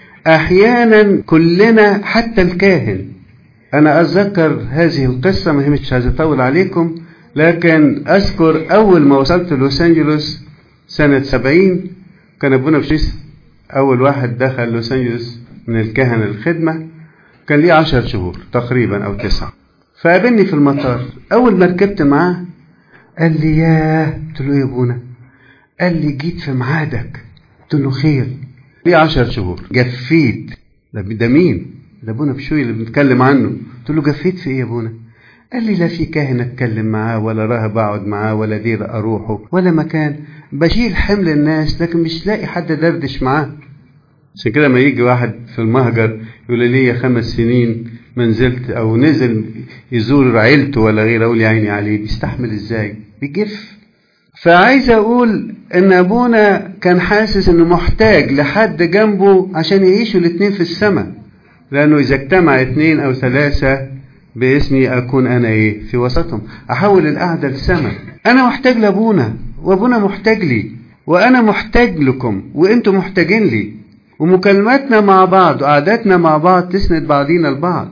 أحيانا كلنا حتى الكاهن أنا أتذكر هذه القصة ما هي مش عايز أطول عليكم لكن أذكر أول ما وصلت لوس أنجلوس سنة سبعين كان أبونا بشيس أول واحد دخل لوس أنجلوس من الكهنة الخدمة كان ليه عشر شهور تقريبا أو تسعة فقابلني في المطار أول ما ركبت معاه قال لي ياه قلت له يا ابونا قال لي جيت في ميعادك قلت له خير ليه عشر شهور جفيت ده ده مين ده ابونا بشوي اللي بنتكلم عنه قلت له جفيت في ايه يا ابونا قال لي لا في كاهن اتكلم معاه ولا راهب اقعد معاه ولا دير اروحه ولا مكان بشيل حمل الناس لكن مش لاقي حد دردش معاه عشان كده لما يجي واحد في المهجر يقول لي ليا خمس سنين ما نزلت او نزل يزور عيلته ولا غيره اقول يا عيني عليه بيستحمل ازاي بيجف فعايز اقول ان ابونا كان حاسس انه محتاج لحد جنبه عشان يعيشوا الاتنين في السماء لانه اذا اجتمع اتنين او ثلاثة باسمي اكون انا ايه في وسطهم احول القعدة للسماء انا محتاج لابونا وابونا محتاج لي وانا محتاج لكم وانتم محتاجين لي ومكالماتنا مع بعض وقعداتنا مع بعض تسند بعضينا البعض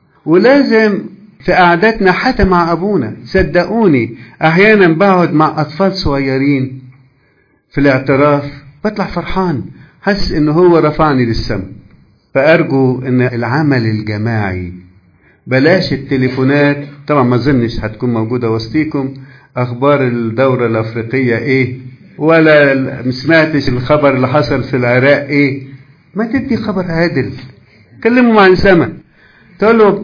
ولازم في قعداتنا حتى مع أبونا صدقوني أحيانا بقعد مع أطفال صغيرين في الاعتراف بطلع فرحان حاسس إن هو رفعني للسماء فأرجو إن العمل الجماعي بلاش التليفونات طبعا ما أظنش هتكون موجودة وسطيكم أخبار الدورة الأفريقية إيه ولا ما سمعتش الخبر اللي حصل في العراق إيه ما تدي خبر عادل كلموا عن سما تقول له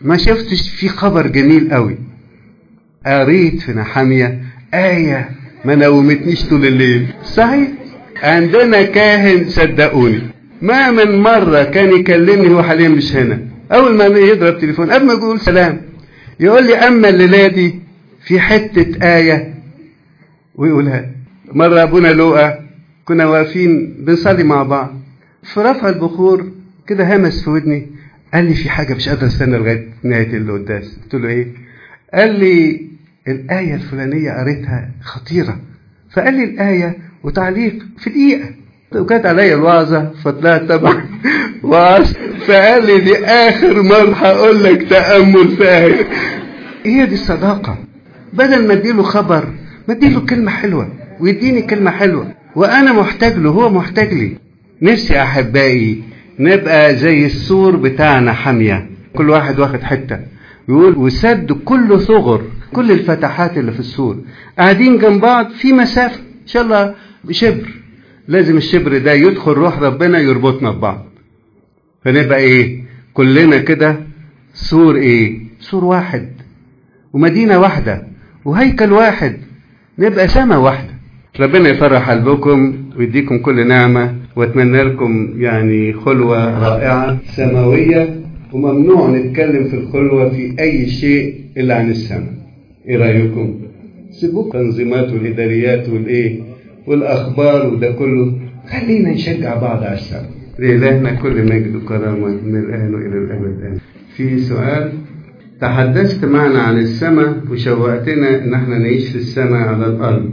ما شفتش في خبر جميل قوي قريت في نحامية آية ما نومتنيش طول الليل صحيح عندنا كاهن صدقوني ما من مرة كان يكلمني هو حاليا مش هنا أول ما يضرب تليفون قبل ما يقول سلام يقول لي أما الليلة دي في حتة آية ويقولها مرة أبونا لوقا كنا واقفين بنصلي مع بعض في رفع البخور كده همس في ودني قال لي في حاجة مش قادر استنى لغاية نهاية القداس قلت له إيه؟ قال لي الآية الفلانية قريتها خطيرة فقال لي الآية وتعليق في دقيقة وكانت عليا الوعظة فطلعت طبعا وعظ فقال لي دي آخر مرة هقول لك تأمل في آية هي دي الصداقة بدل ما اديله خبر ما اديله كلمة حلوة ويديني كلمة حلوة وأنا محتاج له هو محتاج لي نفسي أحبائي نبقى زي السور بتاعنا حامية كل واحد واخد حتة يقول وسد كل ثغر كل الفتحات اللي في السور قاعدين جنب بعض في مسافة إن شاء الله شبر لازم الشبر ده يدخل روح ربنا يربطنا ببعض فنبقى ايه كلنا كده سور ايه سور واحد ومدينة واحدة وهيكل واحد نبقى سما واحدة ربنا يفرح قلبكم ويديكم كل نعمة واتمنى لكم يعني خلوة رائعة سماوية وممنوع نتكلم في الخلوة في أي شيء إلا عن السماء إيه رأيكم؟ سيبوك تنظيمات والإداريات والإيه والأخبار وده كله خلينا نشجع بعض على السماء لإلهنا كل مجد وكرامة من الآن وإلى الأبد آمين في سؤال تحدثت معنا عن السماء وشوقتنا ان احنا نعيش في السماء على الارض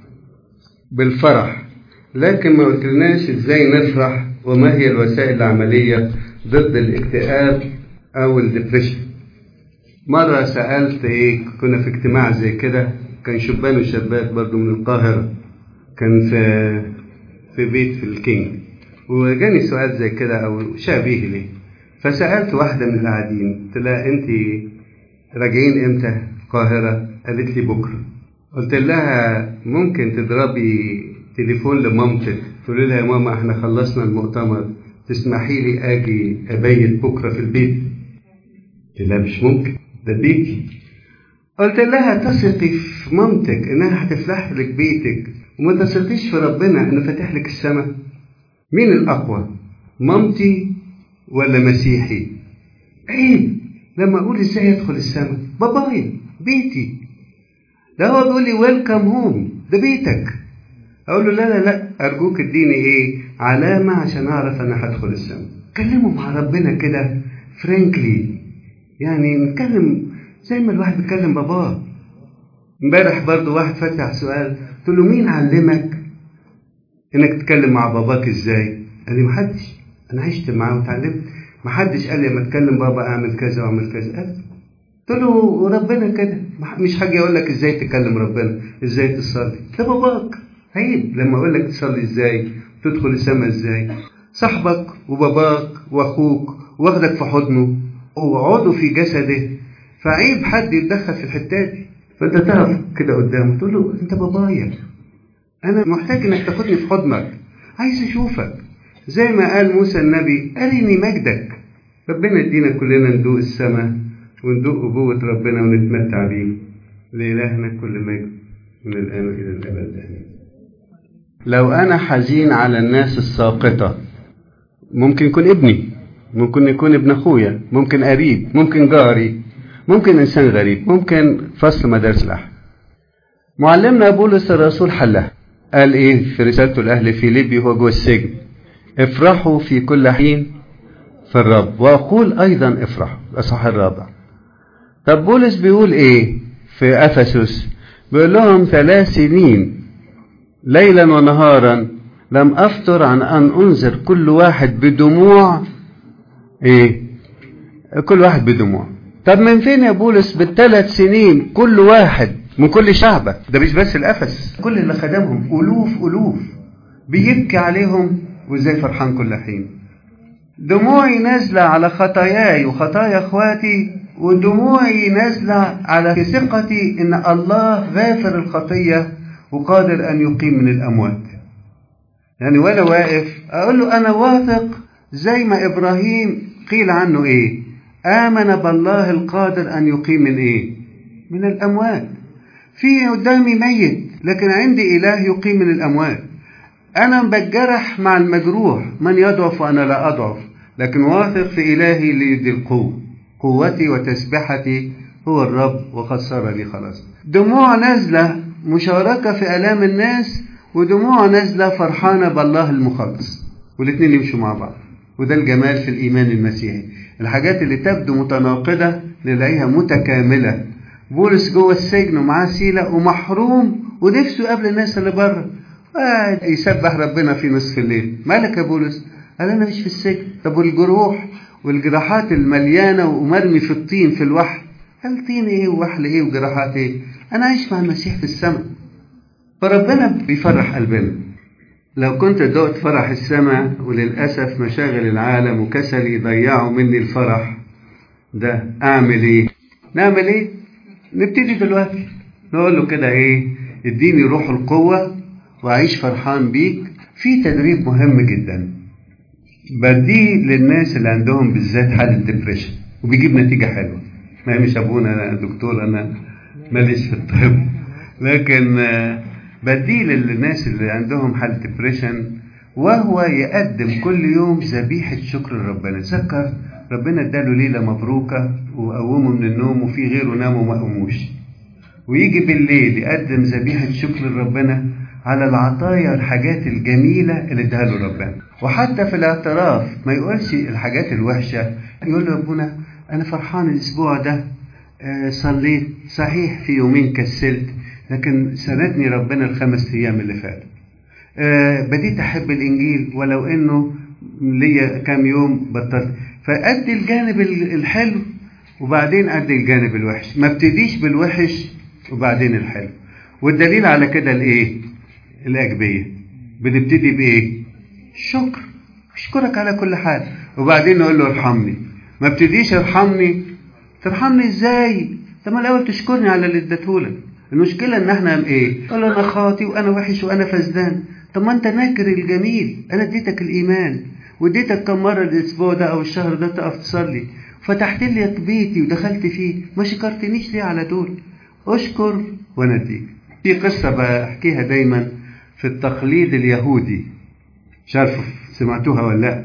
بالفرح لكن ما قلتلناش ازاي نفرح وما هي الوسائل العمليه ضد الاكتئاب او الدبريشن مرة سألت ايه كنا في اجتماع زي كده كان شبان وشابات برضو من القاهرة كان في في بيت في الكينج وجاني سؤال زي كده او شبيه ليه فسألت واحدة من القاعدين قلت لها أنت راجعين إمتى القاهرة؟ قالت لي بكرة. قلت لها ممكن تضربي تليفون لمامتك تقولي لها يا ماما احنا خلصنا المؤتمر تسمحي لي اجي ابيت بكره في البيت؟ قلت لها مش ممكن ده بيتي. قلت لها تثقي في مامتك انها هتفتح لك بيتك وما تثقيش في ربنا انه فاتح لك السماء. مين الاقوى؟ مامتي ولا مسيحي عيب لما اقول ازاي ادخل السماء بابايا بيتي ده هو بيقول لي ويلكم هوم ده بيتك اقول له لا لا لا ارجوك اديني ايه علامه عشان اعرف انا هدخل السماء كلموا مع ربنا كده فرانكلي يعني نتكلم زي ما الواحد بيتكلم باباه امبارح برضه واحد فتح سؤال قلت له مين علمك انك تتكلم مع باباك ازاي قال لي محدش انا عشت معاه وتعلمت ما حدش قال لي لما اتكلم بابا اعمل كذا واعمل كذا قال قلت له ربنا كده مش حاجه اقول لك ازاي تكلم ربنا ازاي تصلي ده باباك عيب لما اقول لك تصلي ازاي تدخل السماء ازاي صاحبك وباباك واخوك واخدك في حضنه وعضو في جسده فعيب حد يتدخل في الحته دي فانت تقف كده قدامه تقول له انت بابايا انا محتاج انك تاخدني في حضنك عايز اشوفك زي ما قال موسى النبي أرني مجدك ربنا يدينا كلنا ندوق السماء وندوق أبوة ربنا ونتمتع بيه لإلهنا كل مجد من الآن وإلى الأبد آمين لو أنا حزين على الناس الساقطة ممكن يكون ابني ممكن يكون ابن أخويا ممكن قريب ممكن جاري ممكن إنسان غريب ممكن فصل مدارس الأحد معلمنا بولس الرسول حلها قال إيه في رسالته لأهل فيليبي وهو جوه السجن افرحوا في كل حين في الرب واقول ايضا افرحوا الاصحاح الرابع طب بولس بيقول ايه في افسس بيقول لهم ثلاث سنين ليلا ونهارا لم افطر عن ان انذر كل واحد بدموع ايه كل واحد بدموع طب من فين يا بولس بالثلاث سنين كل واحد من كل شعبك ده مش بس الافس كل اللي خدمهم الوف الوف بيبكي عليهم وازاي فرحان كل حين دموعي نازلة على خطاياي وخطايا اخواتي ودموعي نازلة على ثقتي ان الله غافر الخطية وقادر ان يقيم من الاموات يعني وانا واقف اقول له انا واثق زي ما ابراهيم قيل عنه ايه آمن بالله القادر أن يقيم من إيه؟ من الأموات في قدامي ميت لكن عندي إله يقيم من الأموات أنا بتجرح مع المجروح من يضعف وأنا لا أضعف لكن واثق في إلهي ليدي القوة قوتي وتسبحتي هو الرب وقد صار لي خلاص دموع نازلة مشاركة في آلام الناس ودموع نازلة فرحانة بالله المخلص والاثنين يمشوا مع بعض وده الجمال في الإيمان المسيحي الحاجات اللي تبدو متناقضة نلاقيها متكاملة بولس جوه السجن ومعاه سيلة ومحروم ونفسه قبل الناس اللي بره قاعد يسبح ربنا في نصف الليل مالك يا بولس قال انا مش في السجن طب والجروح والجراحات المليانه ومرمي في الطين في الوحل قال طين ايه ووحل ايه وجراحات ايه انا عايش مع المسيح في السماء فربنا بيفرح قلبنا لو كنت دقت فرح السماء وللأسف مشاغل العالم وكسلي يضيعوا مني الفرح ده أعمل إيه؟ نعمل إيه؟ نبتدي دلوقتي نقول له كده إيه؟ اديني روح القوة وأعيش فرحان بيك في تدريب مهم جدا بديه للناس اللي عندهم بالذات حالة ديبريشن وبيجيب نتيجة حلوة ما مش أبونا أنا دكتور أنا ماليش في الطب لكن بديه للناس اللي عندهم حالة ديبريشن وهو يقدم كل يوم ذبيحة شكر لربنا تذكر ربنا اداله ليلة مبروكة وقومه من النوم وفي غيره ناموا وما قوموش ويجي بالليل يقدم ذبيحة شكر لربنا على العطايا الحاجات الجميلة اللي اداها له ربنا وحتى في الاعتراف ما يقولش الحاجات الوحشة يقول له ربنا أنا فرحان الأسبوع ده صليت صحيح في يومين كسلت لكن سندني ربنا الخمس أيام اللي فاتوا بديت أحب الإنجيل ولو إنه ليا كام يوم بطلت فأدي الجانب الحلو وبعدين أدي الجانب الوحش ما ابتديش بالوحش وبعدين الحلو والدليل على كده الإيه؟ الأجبية بنبتدي بإيه؟ الشكر أشكرك على كل حال وبعدين نقول له ارحمني ما ابتديش ارحمني ترحمني ازاي؟ طب ما الأول تشكرني على اللي اديتهولك المشكلة إن احنا إيه؟ قال أنا خاطي وأنا وحش وأنا فسدان طب ما أنت ناكر الجميل أنا اديتك الإيمان واديتك كم مرة الأسبوع ده أو الشهر ده تقف تصلي فتحت لي بيتي ودخلت فيه ما شكرتنيش ليه على دول اشكر وانا اديك في قصة بحكيها دايما في التقليد اليهودي مش عارف سمعتوها ولا لا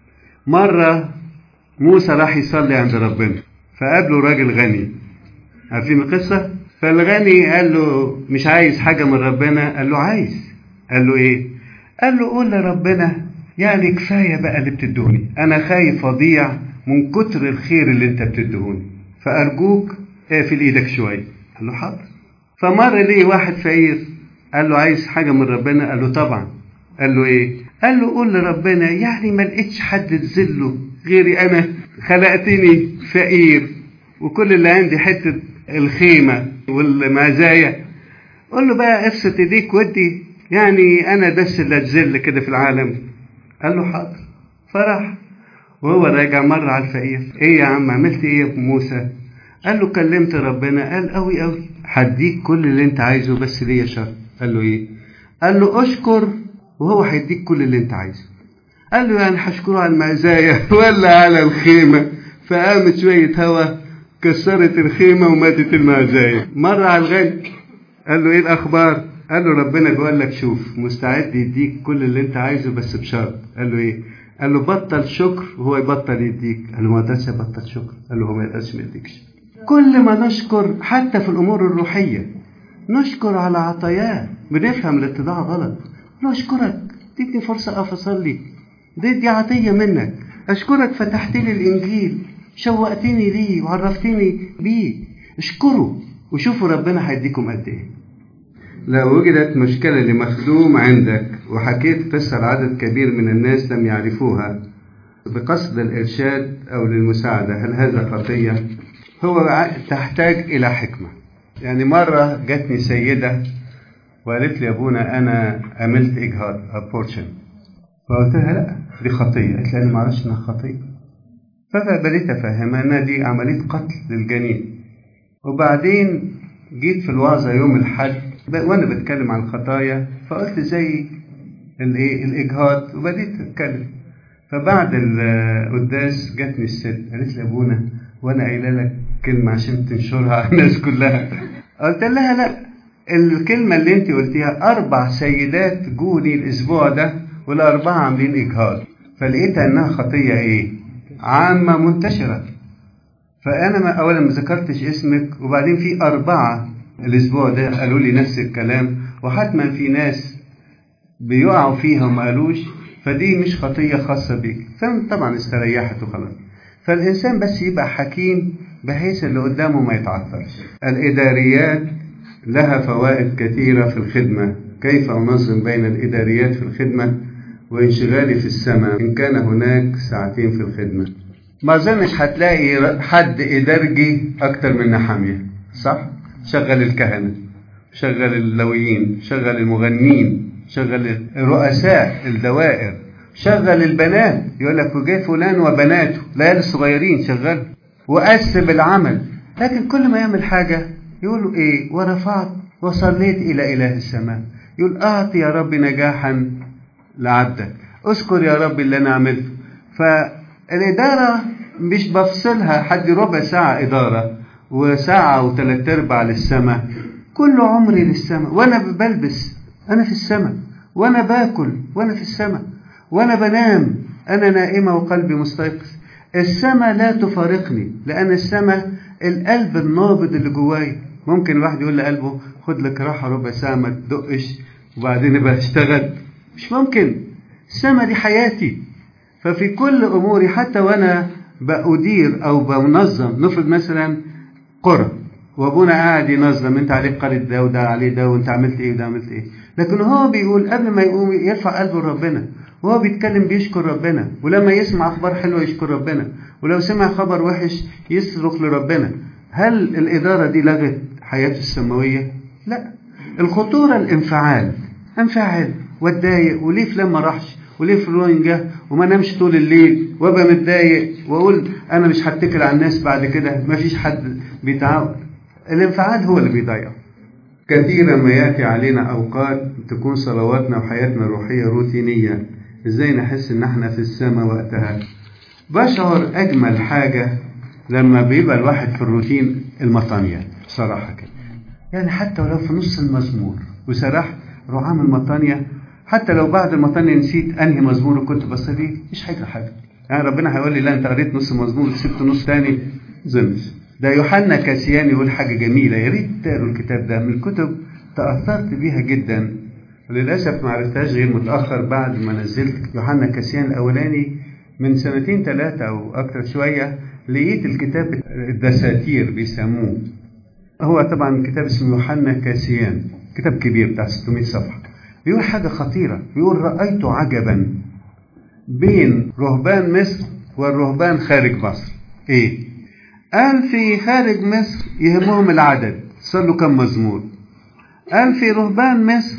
مرة موسى راح يصلي عند ربنا فقابله راجل غني عارفين القصة فالغني قال له مش عايز حاجة من ربنا قال له عايز قال له ايه قال له قول لربنا يعني كفاية بقى اللي بتدوني أنا خايف أضيع من كتر الخير اللي أنت بتدهوني فأرجوك اقفل إيدك شوية قال له حاضر فمر ليه واحد فقير قال له عايز حاجة من ربنا قال له طبعا قال له إيه قال له قول لربنا يعني ما لقيتش حد تذله غيري أنا خلقتني فقير وكل اللي عندي حتة الخيمة والمزايا قول له بقى ابسط ايديك ودي يعني انا بس اللي اتذل كده في العالم قال له حاضر فرح وهو راجع مر على الفقير ايه يا عم عملت ايه يا ابو موسى قال له كلمت ربنا قال قوي قوي هديك كل اللي انت عايزه بس ليا شرط قال له ايه قال له اشكر وهو هيديك كل اللي انت عايزه قال له يعني هشكره على المزايا ولا على الخيمة فقامت شوية هوا كسرت الخيمة وماتت المزايا مر على الغني قال له ايه الاخبار قال له ربنا بيقول لك شوف مستعد يديك كل اللي انت عايزه بس بشرط قال له ايه قال له بطل شكر وهو يبطل يديك قال له ما اقدرش ابطل شكر قال له هو ما يقدرش ما يديكش كل ما نشكر حتى في الامور الروحيه نشكر على عطاياه بنفهم الاتضاع غلط له اشكرك اديتني فرصه اقف اصلي دي دي عطيه منك اشكرك فتحت لي الانجيل شوقتني ليه وعرفتني بيه اشكره وشوفوا ربنا هيديكم قد ايه لو وجدت مشكلة لمخدوم عندك وحكيت قصة لعدد كبير من الناس لم يعرفوها بقصد الإرشاد أو للمساعدة هل هذا خطية؟ هو تحتاج إلى حكمة يعني مرة جاتني سيدة وقالت لي يا أبونا أنا عملت إجهاض أبورشن فقلت لها لا دي خطية قالت لي أنا معرفش إنها خطية فبديت أفهمها إنها دي عملية قتل للجنين وبعدين جيت في الوعظة يوم الحد وانا بتكلم عن الخطايا فقلت زي الايه الاجهاض وبديت اتكلم فبعد القداس جاتني الست قالت لي ابونا وانا قايله لك كلمه عشان تنشرها على الناس كلها قلت لها لا الكلمه اللي انت قلتيها اربع سيدات جوني الاسبوع ده والاربعه عاملين اجهاض فلقيتها انها خطيه ايه عامه منتشره فانا ما اولا ما ذكرتش اسمك وبعدين في اربعه الاسبوع ده قالوا لي نفس الكلام وحتما في ناس بيقعوا فيها وما قالوش فدي مش خطيه خاصه بيك فطبعا استريحت وخلاص فالانسان بس يبقى حكيم بحيث اللي قدامه ما يتعطلش الاداريات لها فوائد كثيره في الخدمه كيف انظم بين الاداريات في الخدمه وانشغالي في السماء ان كان هناك ساعتين في الخدمه ما اظنش هتلاقي حد ادارجي اكتر من نحاميه صح شغل الكهنه شغل اللويين شغل المغنين شغل رؤساء الدوائر شغل البنات يقول لك وجاء فلان وبناته العيال الصغيرين شغال وقسم العمل لكن كل ما يعمل حاجة يقول ايه ورفعت وصليت إلى إله السماء يقول أعطي يا رب نجاحا لعبدك اذكر يا رب اللي أنا عملته فالإدارة مش بفصلها حد ربع ساعة إدارة وساعة وثلاث أرباع للسماء كل عمري للسماء وأنا بلبس أنا في السماء وأنا باكل وأنا في السماء وأنا بنام أنا نائمة وقلبي مستيقظ السماء لا تفارقني لأن السماء القلب النابض اللي جوايا ممكن الواحد يقول لقلبه خد لك راحة ربع ساعة ما تدقش وبعدين ابقى اشتغل مش ممكن السماء دي حياتي ففي كل أموري حتى وأنا بأدير أو بنظم نفرض مثلا قرى وابونا قاعد ينظم انت عليك قرية ده وده عليه ده وانت عملت ايه وده عملت ايه لكن هو بيقول قبل ما يقوم يرفع قلبه لربنا وهو بيتكلم بيشكر ربنا ولما يسمع اخبار حلوه يشكر ربنا ولو سمع خبر وحش يصرخ لربنا هل الاداره دي لغت حياته السماويه لا الخطوره الانفعال انفعل واتضايق وليه فلان ما راحش وليه فلان جه وما نامش طول الليل وابقى متضايق واقول انا مش هتكل على الناس بعد كده ما فيش حد بيتعاون الانفعال هو اللي بيضيع كثيرا ما ياتي علينا اوقات تكون صلواتنا وحياتنا الروحيه روتينيه ازاي نحس ان احنا في السماء وقتها بشعر اجمل حاجه لما بيبقى الواحد في الروتين المطانية بصراحه كده يعني حتى ولو في نص المزمور وسرحت روح اعمل مطانية حتى لو بعد المطانية نسيت انهي مزمور كنت بصلي مش هيجرى حاجه يعني ربنا هيقول لي لا انت قريت نص مزمور وسبت نص تاني زنش ده يوحنا كاسيان يقول حاجه جميله يا ريت تقروا الكتاب ده من الكتب تاثرت بيها جدا وللأسف ما عرفتهاش غير متأخر بعد ما نزلت يوحنا كاسيان الأولاني من سنتين ثلاثة أو أكتر شوية لقيت الكتاب الدساتير بيسموه هو طبعا كتاب اسمه يوحنا كاسيان كتاب كبير بتاع 600 صفحة بيقول حاجة خطيرة بيقول رأيت عجبا بين رهبان مصر والرهبان خارج مصر ايه قال في خارج مصر يهمهم العدد صلوا كم مزمور قال في رهبان مصر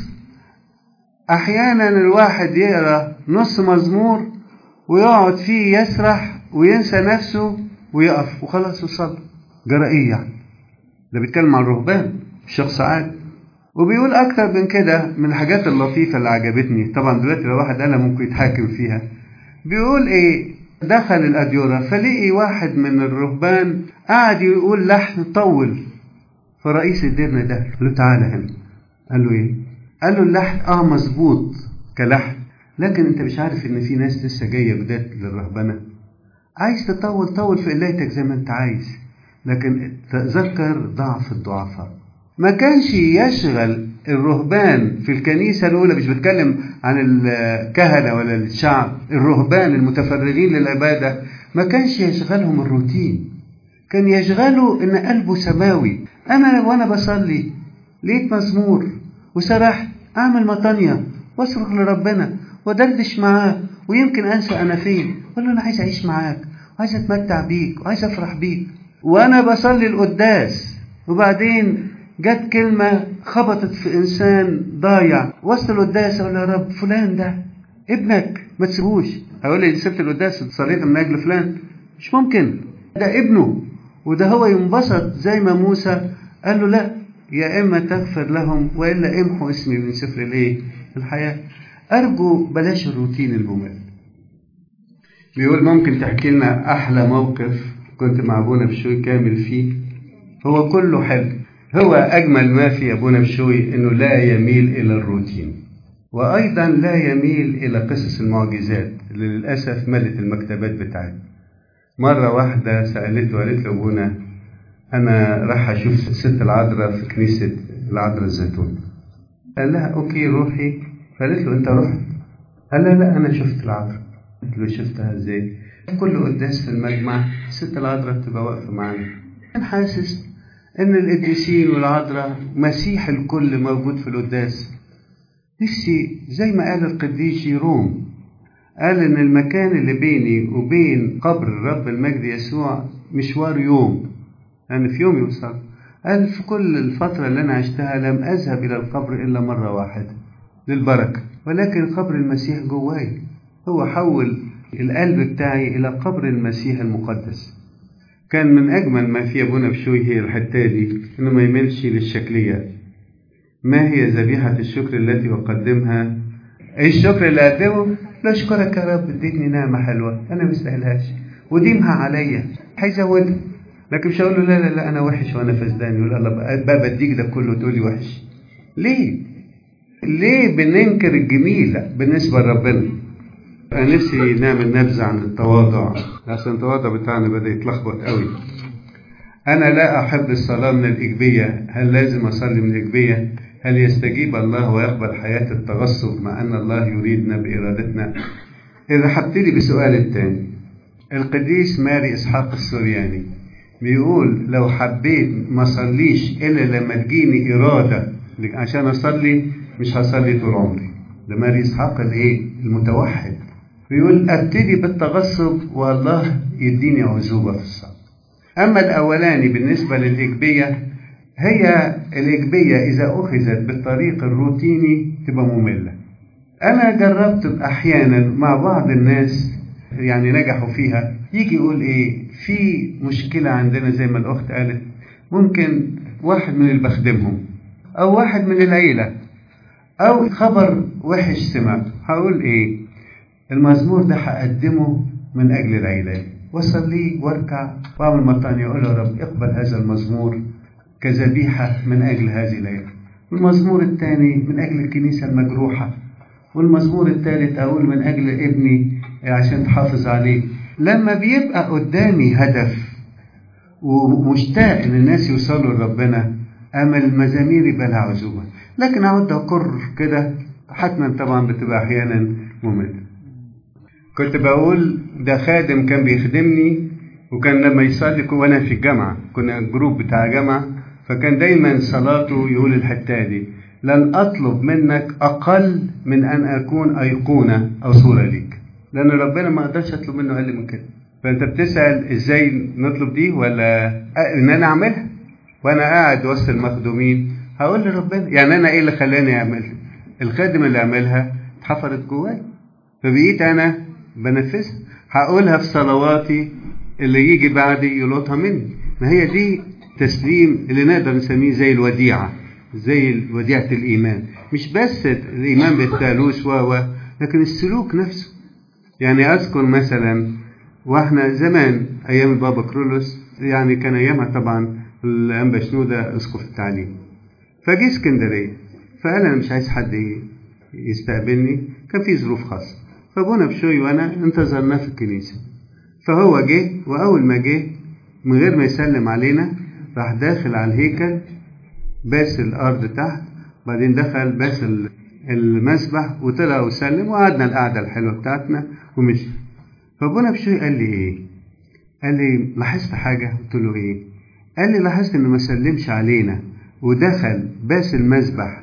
احيانا الواحد يقرا نص مزمور ويقعد فيه يسرح وينسى نفسه ويقف وخلاص وصلى جرى ايه يعني ده بيتكلم عن الرهبان الشخص عادي وبيقول اكتر من كده من الحاجات اللطيفة اللي عجبتني طبعا دلوقتي لو واحد قالها ممكن يتحاكم فيها بيقول ايه دخل الأديرة فلقي واحد من الرهبان قاعد يقول لحن طول فرئيس الديرنا ده قال له تعالى هنا قال له ايه قال له اللحن اه مظبوط كلحن لكن انت مش عارف ان في ناس لسه جايه بدايه للرهبنه عايز تطول طول في قلايتك زي ما انت عايز لكن تذكر ضعف الضعفاء ما كانش يشغل الرهبان في الكنيسة الأولى مش بتكلم عن الكهنة ولا الشعب الرهبان المتفرغين للعبادة ما كانش يشغلهم الروتين كان يشغله إن قلبه سماوي أنا وأنا بصلي لقيت مزمور وسرحت أعمل مطانية واصرخ لربنا ودردش معاه ويمكن أنسى أنا فين أقول له أنا عايز أعيش معاك وعايز أتمتع بيك وعايز أفرح بيك وأنا بصلي القداس وبعدين جت كلمة خبطت في إنسان ضايع وسط القداس أقول يا رب فلان ده ابنك ما تسيبوش هقول لي سبت القداس صليت من أجل فلان مش ممكن ده ابنه وده هو ينبسط زي ما موسى قال له لا يا إما تغفر لهم وإلا امحوا اسمي من سفر الإيه الحياة أرجو بلاش الروتين الممل بيقول ممكن تحكي لنا أحلى موقف كنت مع ابونا بشوي كامل فيه هو كله حلو هو اجمل ما في ابونا بشوي انه لا يميل الى الروتين وايضا لا يميل الى قصص المعجزات اللي للاسف ملت المكتبات بتاعتنا مره واحده سالته قالت له ابونا انا راح اشوف ست العذراء في كنيسه العذراء الزيتون قال لها اوكي روحي فقالت له انت رحت قال لها لا انا شفت العذراء قلت له شفتها ازاي كل قداس في المجمع الست العذراء بتبقى واقفه معانا انا حاسس ان القديسين والعذراء مسيح الكل موجود في القداس نفسي زي ما قال القديس جيروم قال ان المكان اللي بيني وبين قبر الرب المجد يسوع مشوار يوم يعني في يوم يوصل قال في كل الفترة اللي أنا عشتها لم أذهب إلى القبر إلا مرة واحدة للبركة ولكن قبر المسيح جواي هو حول القلب بتاعي إلى قبر المسيح المقدس كان من أجمل ما في أبونا بشوي هي الحتة دي إنه ما يميلش للشكليات ما هي ذبيحة الشكر التي أقدمها أي الشكر اللي أقدمه لا أشكرك يا رب اديتني نعمة حلوة أنا ما استاهلهاش وديمها عليا هيزودها لكن مش هقول له لا لا لا انا وحش وانا فسدان يقول الله بقى بديك ده كله تقول لي وحش ليه ليه بننكر الجميل بالنسبه لربنا انا نفسي نعمل نبذه عن التواضع عشان التواضع بتاعنا بدا يتلخبط قوي انا لا احب الصلاه من الاجبيه هل لازم اصلي من الاجبيه هل يستجيب الله ويقبل حياه التغصب مع ان الله يريدنا بارادتنا اذا هبتدي بسؤال التاني القديس ماري اسحاق السورياني بيقول لو حبيت ما اصليش الا لما تجيني اراده عشان اصلي مش هصلي طول عمري ده ماري اسحاق الايه المتوحد بيقول ابتدي بالتغصب والله يديني عزوبه في الصلاه اما الاولاني بالنسبه للاجبيه هي الاجبيه اذا اخذت بالطريق الروتيني تبقى ممله انا جربت احيانا مع بعض الناس يعني نجحوا فيها يجي يقول ايه في مشكلة عندنا زي ما الأخت قالت ممكن واحد من اللي بخدمهم أو واحد من العيلة أو خبر وحش سمعته هقول إيه المزمور ده هقدمه من أجل العيلة وأصلي وأركع وأعمل مطانية أقول يا رب اقبل هذا المزمور كذبيحة من أجل هذه العيلة والمزمور الثاني من أجل الكنيسة المجروحة والمزمور الثالث أقول من أجل ابني عشان تحافظ عليه لما بيبقى قدامي هدف ومشتاق ان الناس يوصلوا لربنا اما المزامير يبقى لها عزوبه لكن اقعد اقر كده حتما طبعا بتبقى احيانا ممله كنت بقول ده خادم كان بيخدمني وكان لما يصلي وانا في الجامعه كنا جروب بتاع جامعه فكان دايما صلاته يقول الحته دي لن اطلب منك اقل من ان اكون ايقونه او صوره ليك لان ربنا ما اقدرش اطلب منه اقل من كده فانت بتسال ازاي نطلب دي ولا ان انا اعملها وانا قاعد وسط المخدومين هقول لربنا يعني انا ايه اللي خلاني اعملها الخادم اللي عملها اتحفرت جواي فبقيت انا بنفذها هقولها في صلواتي اللي يجي بعدي يلقطها مني ما هي دي تسليم اللي نقدر نسميه زي الوديعه زي وديعه الايمان مش بس الايمان بالثالوث و لكن السلوك نفسه يعني اذكر مثلا واحنا زمان ايام البابا كرولوس يعني كان ايامها طبعا الانبا شنوده اسقف التعليم فجي اسكندريه فقال انا مش عايز حد يستقبلني كان في ظروف خاصه فابونا بشوي وانا انتظرناه في الكنيسه فهو جه واول ما جه من غير ما يسلم علينا راح داخل على الهيكل باس الارض تحت بعدين دخل باس المسبح وطلع وسلم وقعدنا القعده الحلوه بتاعتنا ومشي فابونا بشوي قال لي ايه قال لي لاحظت حاجه قلت له ايه قال لي لاحظت انه ما سلمش علينا ودخل باس المسبح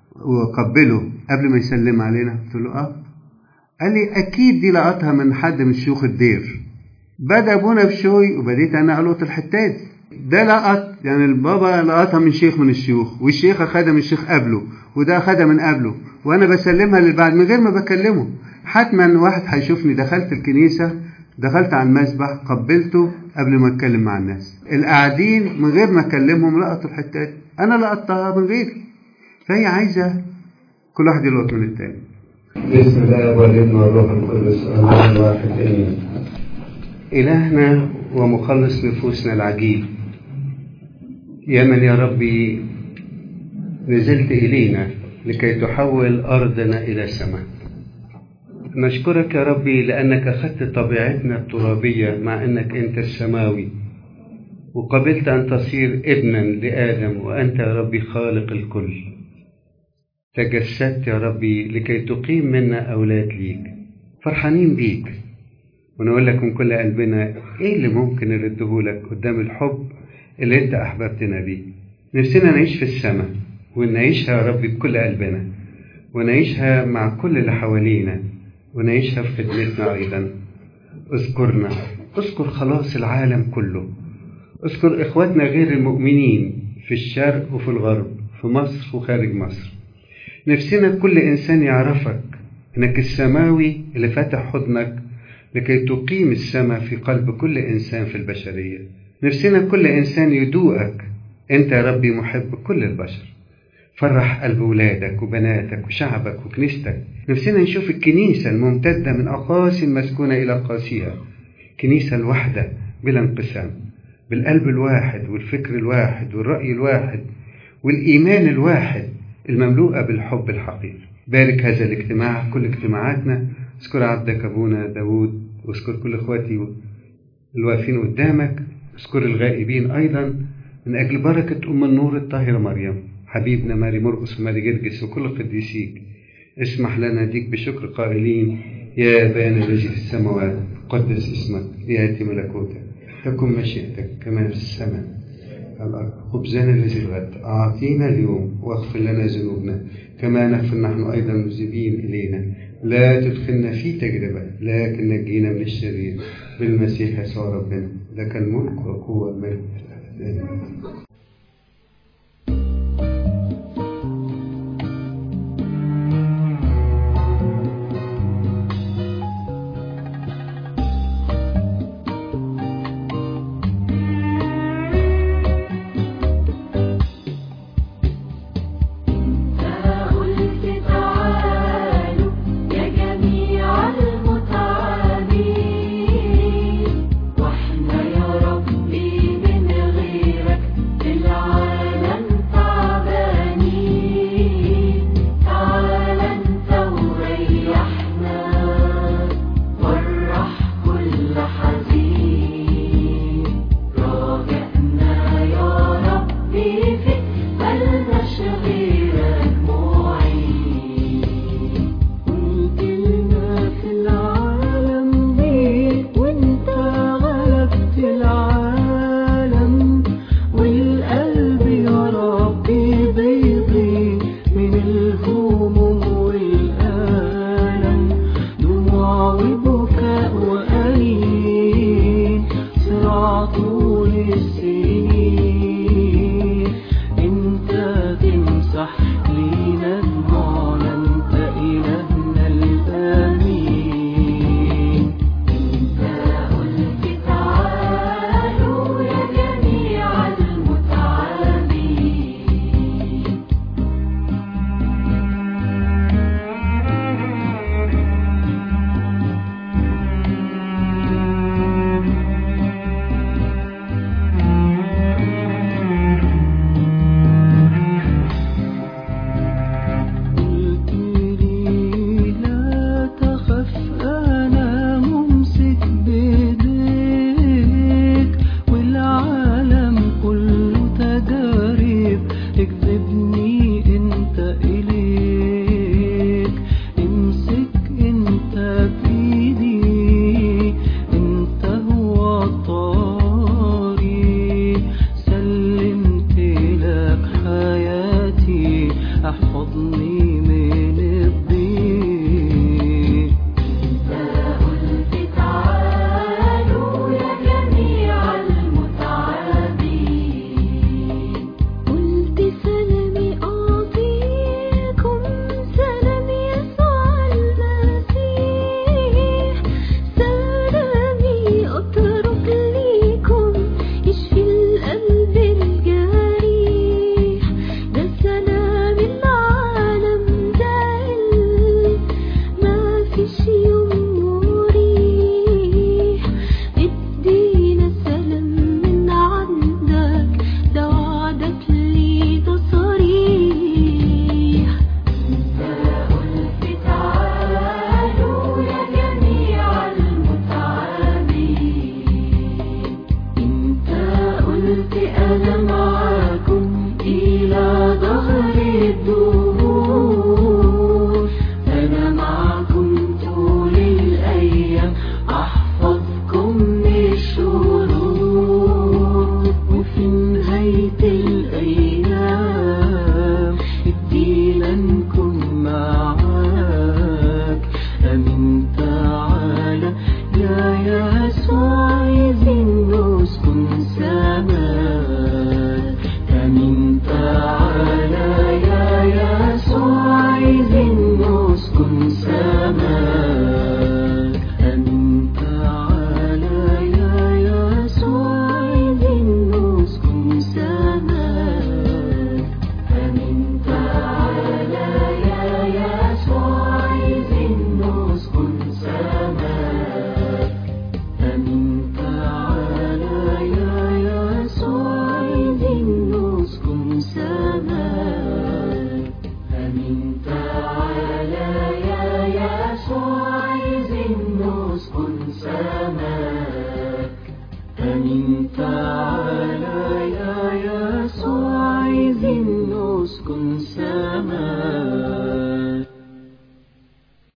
وقبله قبل ما يسلم علينا قلت له اه قال لي اكيد دي لقطها من حد من شيوخ الدير بدا ابونا بشوي وبديت انا القط الحتات ده لقط يعني البابا لقطها من شيخ من الشيوخ والشيخ اخدها من الشيخ قبله وده اخدها من قبله وانا بسلمها للبعض من غير ما بكلمه حتما واحد هيشوفني دخلت الكنيسه دخلت على المسبح قبلته قبل ما اتكلم مع الناس القاعدين من غير ما اكلمهم لقطوا الحتات انا لقطتها من غيري فهي عايزه كل واحد يلقط من التاني بسم الله والابن والروح القدس الله الواحد امين إلهنا ومخلص نفوسنا العجيب يا من يا ربي نزلت إلينا لكي تحول أرضنا إلى سماء نشكرك يا ربي لأنك أخذت طبيعتنا الترابية مع أنك أنت السماوي وقبلت أن تصير ابنا لآدم وأنت يا ربي خالق الكل تجسدت يا ربي لكي تقيم منا أولاد ليك فرحانين بيك ونقول لك من كل قلبنا إيه اللي ممكن نردهولك قدام الحب اللي أنت أحببتنا بيه نفسنا نعيش في السماء ونعيشها يا ربي بكل قلبنا ونعيشها مع كل اللي حوالينا ونعيشها في خدمتنا أيضا اذكرنا اذكر خلاص العالم كله اذكر إخواتنا غير المؤمنين في الشرق وفي الغرب في مصر وخارج مصر نفسنا كل إنسان يعرفك إنك السماوي اللي فتح حضنك لكي تقيم السماء في قلب كل إنسان في البشرية نفسنا كل إنسان يدوقك أنت يا ربي محب كل البشر فرح قلب ولادك وبناتك وشعبك وكنيستك نفسنا نشوف الكنيسة الممتدة من أقاصي المسكونة إلى قاسيها كنيسة الوحدة بلا انقسام بالقلب الواحد والفكر الواحد والرأي الواحد والإيمان الواحد المملوءة بالحب الحقيقي بارك هذا الاجتماع كل اجتماعاتنا اذكر عبدك أبونا داود واذكر كل إخواتي الواقفين قدامك اذكر الغائبين أيضا من أجل بركة أم النور الطاهرة مريم حبيبنا ماري مرقس وماري جرجس وكل قديسيك اسمح لنا ديك بشكر قائلين يا أبانا الذي في السماوات قدس اسمك ليأتي ملكوتك تكن مشيئتك كما في السماء الأرض خبزنا الذي الغد أعطينا اليوم واغفر لنا ذنوبنا كما نغفر نحن أيضا مذنبين إلينا لا تدخلنا في تجربة لكن نجينا من الشرير بالمسيح يسوع ربنا لك الملك والقوة والمجد